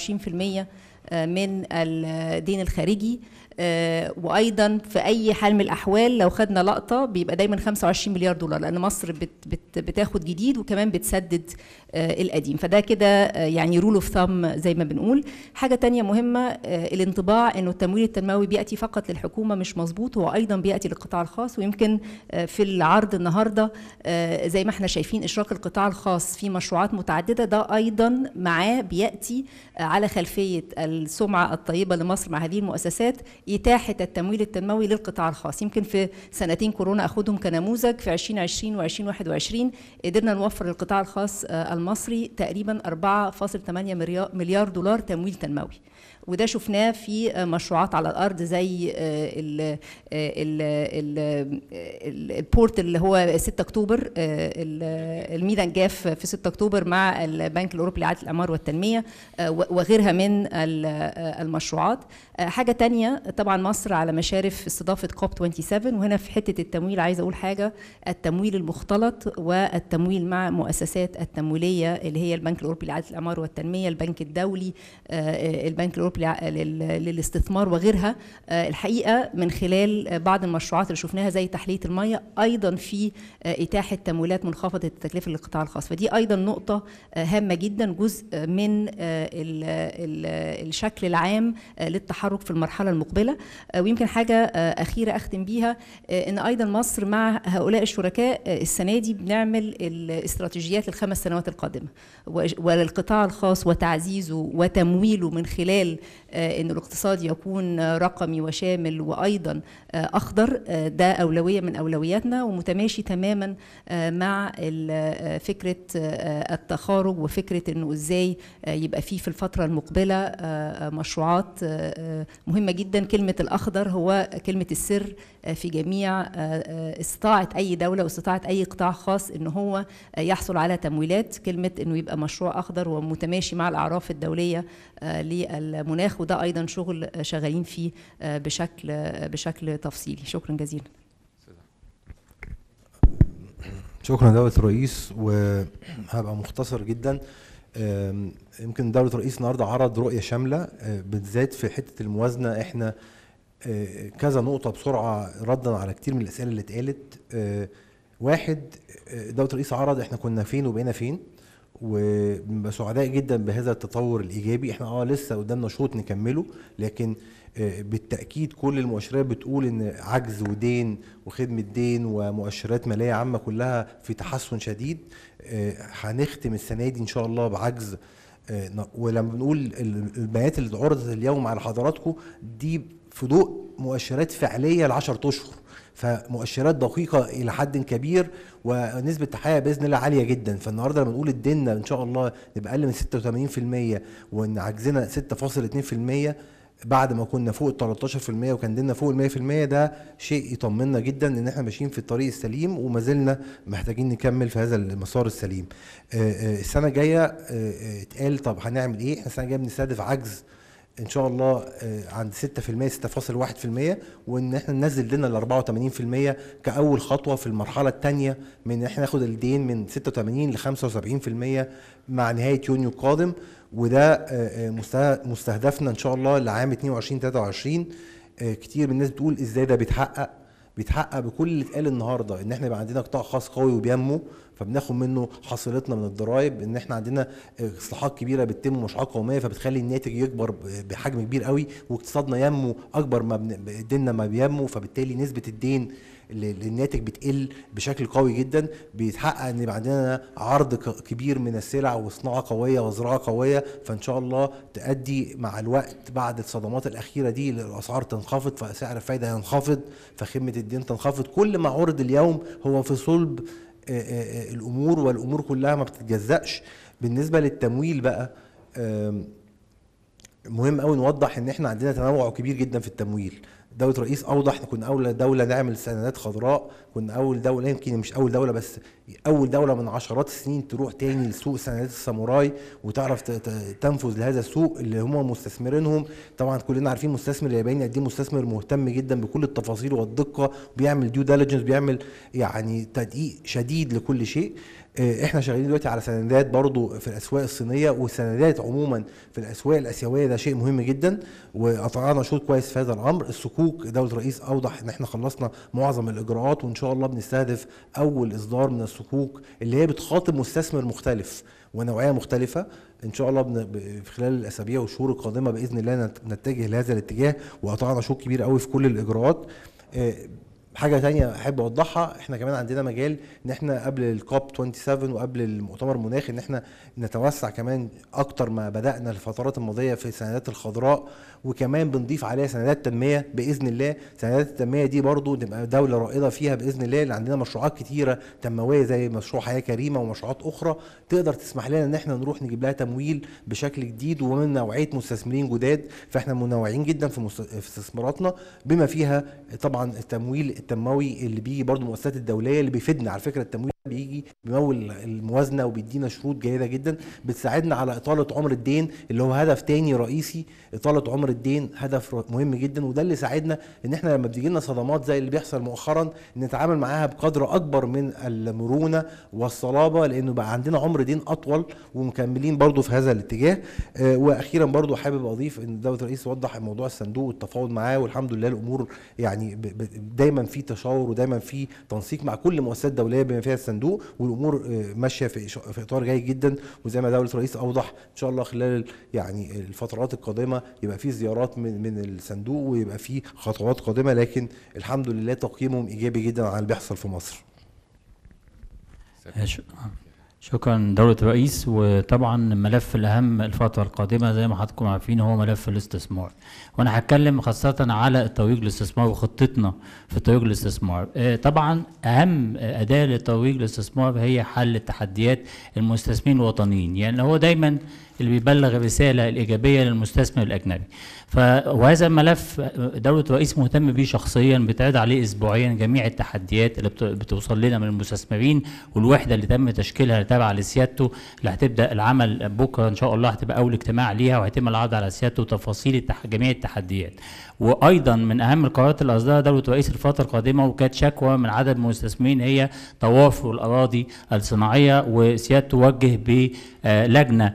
25% آه، من الدين الخارجي آه، وايضا في اي حال من الاحوال لو خدنا لقطه بيبقى دايما 25 مليار دولار لان مصر بت بت بتاخد جديد وكمان بتسدد آه، القديم فده كده آه، يعني رول اوف ثام زي ما بنقول حاجه تانية مهمه آه، الانطباع انه التمويل التنموي بياتي فقط للحكومه مش مظبوط هو ايضا بياتي للقطاع الخاص ويمكن آه، في العرض النهارده آه، زي ما احنا شايفين اشراك القطاع الخاص في مشروعات متعدده ده ايضا معاه بياتي آه، على خلفيه السمعه الطيبه لمصر مع هذه المؤسسات اتاحه التمويل التنموي للقطاع الخاص يمكن في سنتين كورونا اخدهم كنموذج في 2020 و2021 قدرنا نوفر للقطاع الخاص آه، المصري تقريبا 4.8 مليار- مليار دولار تمويل تنموي وده شفناه في آه، مشروعات على الارض زي آه، ال- آه، ال- ال- ال- البورت اللي هو 6 اكتوبر آه، ال- الميدان جاف في 6 اكتوبر مع البنك الاوروبي لاعاده الاعمار والتنميه آه، و- وغيرها من ال- آه، المشروعات آه، حاجه تانية طبعا مصر على مشارف استضافه كوب 27 وهنا في حته التمويل عايزه اقول حاجه التمويل المختلط والتمويل مع مؤسسات التمويليه اللي هي البنك الاوروبي لاعاده الاعمار والتنميه البنك الدولي آه، البنك الاوروبي لع- لل- للاستثمار وغيرها آه، الحقيقه من خلال بعض المشروعات اللي شفناها زي تحليه الميه ايضا في آه، اتاحه تمويلات منخفضه التكلفه للقطاع الخاص فدي ايضا نقطه آه، هامه جدا جزء من آه، ال- ال- الشكل العام آه، للتحرك في المرحله المقبله آه، ويمكن حاجه آه، اخيره اختم بيها آه، ان ايضا مصر مع هؤلاء الشركاء آه، السنه دي بنعمل الاستراتيجيات للخمس سنوات القادمه وج- وللقطاع الخاص وتعزيزه وتمويله من خلال آه، ان الاقتصاد يكون آه، رقمي وشامل وايضا آه، اخضر آه، ده اولويه من اولوياتنا ومتماشي تماما آه، مع ال- آه، فكره آه، التخارج وفكره انه ازاي آه، يبقى فيه في الفتره المقبله آه، آه، مشروعات آه، آه، مهمه جدا كلمه الاخضر هو كلمه السر آه، في جميع آه، آه، استطاعه اي دوله واستطاعه اي قطاع خاص ان هو آه، يحصل على تمويلات كلمه انه يبقى مشروع اخضر ومتماشي مع الاعراف الدوليه آه، للمناخ وده ايضا شغل آه، شغالين فيه آه، بشكل آه، بشكل تفصيلي شكرا جزيلا شكرا دولة الرئيس وهبقى مختصر جدا أم، يمكن دولة الرئيس النهارده عرض رؤية شاملة أه، بالذات في حتة الموازنة احنا أه، كذا نقطة بسرعة ردا على كتير من الأسئلة اللي اتقالت أه، واحد أه، دولة الرئيس عرض احنا كنا فين وبقينا فين وبنبقى سعداء جدا بهذا التطور الايجابي احنا اه لسه قدامنا شوط نكمله لكن آه، بالتاكيد كل المؤشرات بتقول ان عجز ودين وخدمه دين ومؤشرات ماليه عامه كلها في تحسن شديد آه، هنختم السنه دي ان شاء الله بعجز آه، ن- ولما بنقول ال- البيانات اللي عرضت اليوم على حضراتكم دي في ضوء مؤشرات فعليه ل 10 اشهر فمؤشرات دقيقه الى حد كبير ونسبه تحقيقها باذن الله عاليه جدا فالنهارده لما نقول الدنيا ان شاء الله نبقى اقل من 86% وان عجزنا 6.2% بعد ما كنا فوق ال 13% وكان ديننا فوق ال 100% ده شيء يطمنا جدا ان احنا ماشيين في الطريق السليم وما زلنا محتاجين نكمل في هذا المسار السليم. آه، آه، السنه الجايه آه، آه، اتقال طب هنعمل ايه؟ احنا السنه الجايه بنستهدف عجز ان شاء الله آه، عند 6% 6.1% وان احنا ننزل ديننا ل 84% كاول خطوه في المرحله الثانيه من ان احنا ناخد الدين من 86 ل 75% مع نهايه يونيو القادم وده آه، آه، مسته- مستهدفنا ان شاء الله لعام 22 23 آه، كتير من الناس بتقول ازاي ده بيتحقق بيتحقق بكل اللي اتقال النهارده ان احنا يبقى عندنا قطاع خاص قوي وبينمو فبناخد منه حصيلتنا من الضرائب ان احنا عندنا آه، اصلاحات كبيره بتتم مشروعات قوميه فبتخلي الناتج يكبر ب- بحجم كبير قوي واقتصادنا ينمو اكبر ما بن- ديننا ما بينمو فبالتالي نسبه الدين اللي- للناتج بتقل بشكل قوي جدا بيتحقق ان يبقى عندنا عرض ك- كبير من السلع وصناعه قويه وزراعه قويه فان شاء الله تؤدي مع الوقت بعد الصدمات الاخيره دي الاسعار تنخفض فسعر الفايده ينخفض فخدمه الدين تنخفض كل ما عرض اليوم هو في صلب آه، آه، آه، الامور والامور كلها ما بتتجزأش بالنسبه للتمويل بقى آم، مهم قوي نوضح ان احنا عندنا تنوع كبير جدا في التمويل دولة رئيس اوضح احنا كنا اول دولة نعمل سندات خضراء كنا اول دولة يمكن مش اول دولة بس اول دولة من عشرات السنين تروح تاني لسوق سندات الساموراي وتعرف ت- ت- تنفذ لهذا السوق اللي هم مستثمرينهم طبعا كلنا عارفين مستثمر الياباني قد ايه مستثمر مهتم جدا بكل التفاصيل والدقة بيعمل ديو ديليجنس بيعمل يعني تدقيق شديد لكل شيء آه، احنا شغالين دلوقتي على سندات برضو في الاسواق الصينيه والسندات عموما في الاسواق الاسيويه ده شيء مهم جدا وقطعنا شوط كويس في هذا الامر الصكوك دوله الرئيس اوضح ان احنا خلصنا معظم الاجراءات وان شاء الله بنستهدف اول اصدار من الصكوك اللي هي بتخاطب مستثمر مختلف ونوعيه مختلفه ان شاء الله بن- ب- في خلال الاسابيع والشهور القادمه باذن الله نت- نتجه لهذا الاتجاه وقطعنا شوط كبير قوي في كل الاجراءات آه، حاجه تانية احب اوضحها احنا كمان عندنا مجال ان احنا قبل الكوب 27 وقبل المؤتمر المناخي ان احنا نتوسع كمان اكتر ما بدانا الفترات الماضيه في السندات الخضراء وكمان بنضيف عليها سندات تنميه باذن الله سندات التنميه دي برضو نبقى دوله رائده فيها باذن الله اللي عندنا مشروعات كتيره تنمويه زي مشروع حياه كريمه ومشروعات اخرى تقدر تسمح لنا ان احنا نروح نجيب لها تمويل بشكل جديد ومن نوعيه مستثمرين جداد فاحنا منوعين جدا في مست- في استثماراتنا بما فيها طبعا التمويل التنموي اللي بيجي برضو من المؤسسات الدوليه اللي بيفيدنا على فكره التمويل بيجي بيمول الموازنه وبيدينا شروط جيده جدا بتساعدنا على اطاله عمر الدين اللي هو هدف تاني رئيسي اطاله عمر الدين هدف ر- مهم جدا وده اللي ساعدنا ان احنا لما بتجي لنا صدمات زي اللي بيحصل مؤخرا نتعامل معاها بقدر اكبر من المرونه والصلابه لانه بقى عندنا عمر دين اطول ومكملين برضو في هذا الاتجاه آه، واخيرا برضو حابب اضيف ان دوله الرئيس وضح موضوع الصندوق والتفاوض معاه والحمد لله الامور يعني ب- ب- دايما في تشاور ودايما في تنسيق مع كل المؤسسات الدوليه بما فيها الصندوق والامور آه، ماشيه في إش- في اطار جيد جدا وزي ما دوله الرئيس اوضح ان شاء الله خلال يعني الفترات القادمه يبقى في زيارات من من الصندوق ويبقى في خطوات قادمه لكن الحمد لله تقييمهم ايجابي جدا على اللي بيحصل في مصر ش- شكرا دولة الرئيس وطبعا الملف الأهم الفترة القادمة زي ما حضراتكم عارفين هو ملف الاستثمار وأنا هتكلم خاصة على الترويج للاستثمار وخطتنا في ترويج الاستثمار آه، طبعا أهم أداة لترويج الاستثمار هي حل تحديات المستثمرين الوطنيين يعني هو دايما اللي بيبلغ الرسالة الإيجابية للمستثمر الأجنبي ف وهذا الملف دولة الرئيس مهتم بيه شخصيا بتعرض عليه أسبوعيا جميع التحديات اللي بت- بتوصل لنا من المستثمرين والوحدة اللي تم تشكيلها اللي تابعة لسيادته اللي هتبدأ العمل بكرة إن شاء الله هتبقى أول اجتماع ليها وهيتم العرض على سيادته تفاصيل التح... جميع التحديات وأيضا من أهم القرارات اللي أصدرها دولة الرئيس الفترة القادمة وكانت شكوى من عدد من المستثمرين هي توافر الأراضي الصناعية وسيادته وجه بلجنة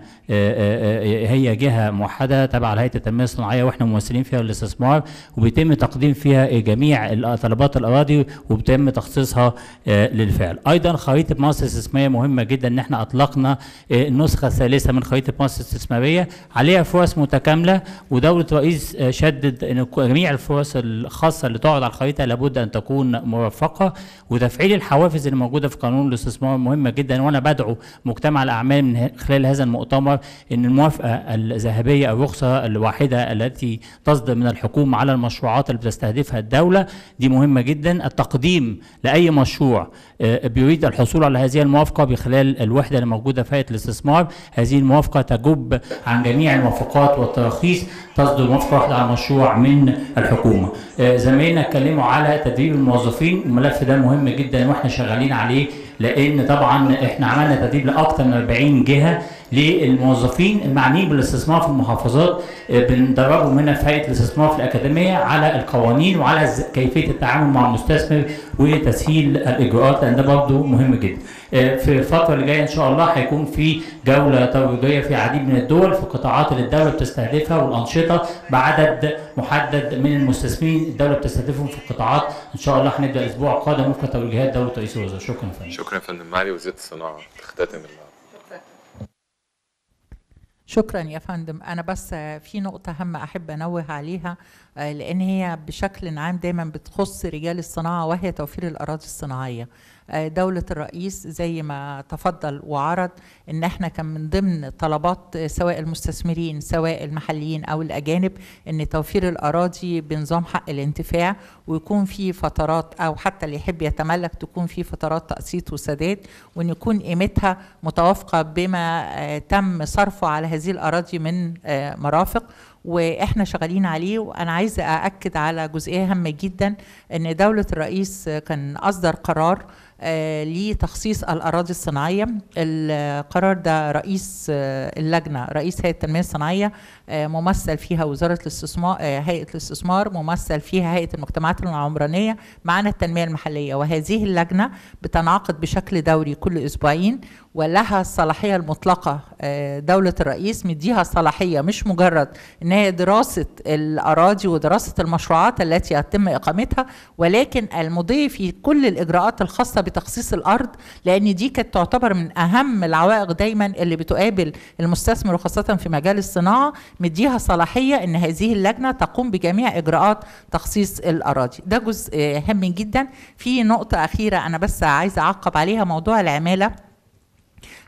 هي جهة موحدة تبع لهيئة التنمية الصناعية واحنا ممثلين فيها الاستثمار وبيتم تقديم فيها جميع ال- طلبات الأراضي وبيتم تخصيصها آه، للفعل أيضا خريطة مصر الاستثمارية مهمة جدا إن احنا أطلقنا آه، النسخة الثالثة من خريطة مصر الاستثمارية عليها فرص متكاملة ودولة الرئيس آه، شدد أن ك- جميع الفرص الخاصة اللي تعرض على الخريطة لابد أن تكون مرفقة وتفعيل الحوافز اللي موجودة في قانون الاستثمار مهمة جدا وأنا بدعو مجتمع الأعمال من ه- خلال هذا المؤتمر أن الموافقة الذهبية الرخصة الواحدة التي تصدر من الحكومة على المشروعات اللي بتستهدفها الدولة دي مهمة جدا التقديم لأي مشروع آه، بيريد الحصول على هذه الموافقة بخلال الوحدة اللي موجودة في هيئة الاستثمار هذه الموافقة تجب عن جميع الموافقات والتراخيص تصدر موافقة واحدة على المشروع من الحكومة آه، زمايلنا اتكلموا على تدريب الموظفين الملف ده مهم جدا واحنا شغالين عليه لان طبعا احنا عملنا تدريب لاكثر من 40 جهه للموظفين المعنيين بالاستثمار في المحافظات آه، بندربهم هنا في هيئه الاستثمار في الاكاديميه على القوانين وعلى ز- كيفيه التعامل مع المستثمر وتسهيل الاجراءات لان ده برضه مهم جدا. آه، في الفتره اللي جايه ان شاء الله هيكون في جوله ترويجيه في عديد من الدول في القطاعات اللي الدوله بتستهدفها والانشطه بعدد محدد من المستثمرين الدوله بتستهدفهم في القطاعات ان شاء الله هنبدا الاسبوع القادم وفق توجيهات دوله رئيس الوزراء شكرا فندم. شكرا يا فندم معالي وزيره الصناعه تختتم الله شكرا يا فندم انا بس في نقطه هامه احب انوه عليها آه، لان هي بشكل عام دايما بتخص رجال الصناعه وهي توفير الاراضي الصناعيه آه، دولة الرئيس زي ما تفضل وعرض ان احنا كان من ضمن طلبات آه، سواء المستثمرين سواء المحليين او الاجانب ان توفير الاراضي بنظام حق الانتفاع ويكون في فترات او حتى اللي يحب يتملك تكون في فترات تقسيط وسداد وان يكون قيمتها متوافقه بما آه، تم صرفه على هذه الاراضي من آه، مرافق واحنا شغالين عليه وانا عايزه ااكد على جزئيه هامه جدا ان دوله الرئيس آه، كان اصدر قرار آه، لتخصيص الاراضي الصناعيه القرار ده رئيس آه، اللجنه رئيس هيئه التنميه الصناعيه آه، ممثل فيها وزاره الاستثمار آه، هيئه الاستثمار ممثل فيها هيئه المجتمعات العمرانيه معنا التنميه المحليه وهذه اللجنه بتنعقد بشكل دوري كل اسبوعين ولها الصلاحيه المطلقه آه، دوله الرئيس مديها صلاحيه مش مجرد ان هي دراسه الاراضي ودراسه المشروعات التي يتم اقامتها ولكن المضي في كل الاجراءات الخاصه بتخصيص الارض لان دي كانت تعتبر من اهم العوائق دايما اللي بتقابل المستثمر وخاصه في مجال الصناعه مديها صلاحيه ان هذه اللجنه تقوم بجميع اجراءات تخصيص الاراضي ده جزء آه، هام جدا في نقطه اخيره انا بس عايزه اعقب عليها موضوع العماله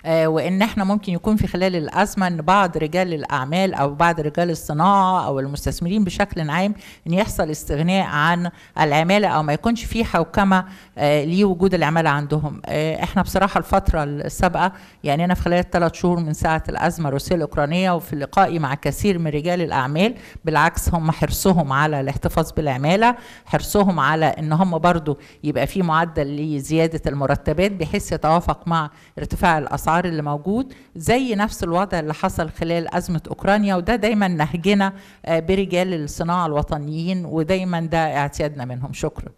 آه، وان احنا ممكن يكون في خلال الازمه ان بعض رجال الاعمال او بعض رجال الصناعه او المستثمرين بشكل عام ان يحصل استغناء عن العماله او ما يكونش في حوكمه آه، لوجود العماله عندهم آه، احنا بصراحه الفتره السابقه يعني انا في خلال الثلاث شهور من ساعه الازمه الروسيه الاوكرانيه وفي لقائي مع كثير من رجال الاعمال بالعكس هم حرصهم على الاحتفاظ بالعماله حرصهم على ان هم برضو يبقى في معدل لزياده المرتبات بحيث يتوافق مع ارتفاع الاسعار اللي موجود زي نفس الوضع اللي حصل خلال ازمه اوكرانيا وده دايما نهجنا آه، برجال الصناعه الوطنيين ودايما ده اعتيادنا منهم شكرا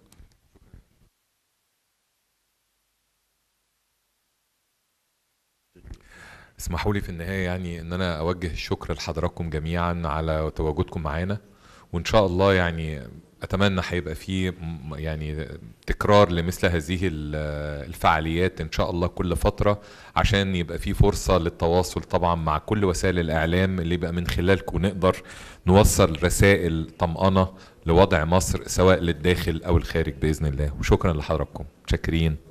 اسمحوا لي في النهايه يعني ان انا اوجه الشكر لحضراتكم جميعا على تواجدكم معانا وان شاء الله يعني اتمنى هيبقى في م- يعني تكرار لمثل هذه ال- الفعاليات ان شاء الله كل فتره عشان يبقى في فرصه للتواصل طبعا مع كل وسائل الاعلام اللي يبقى من خلالكم نقدر نوصل رسائل طمأنه لوضع مصر سواء للداخل او الخارج باذن الله وشكرا لحضراتكم متشكرين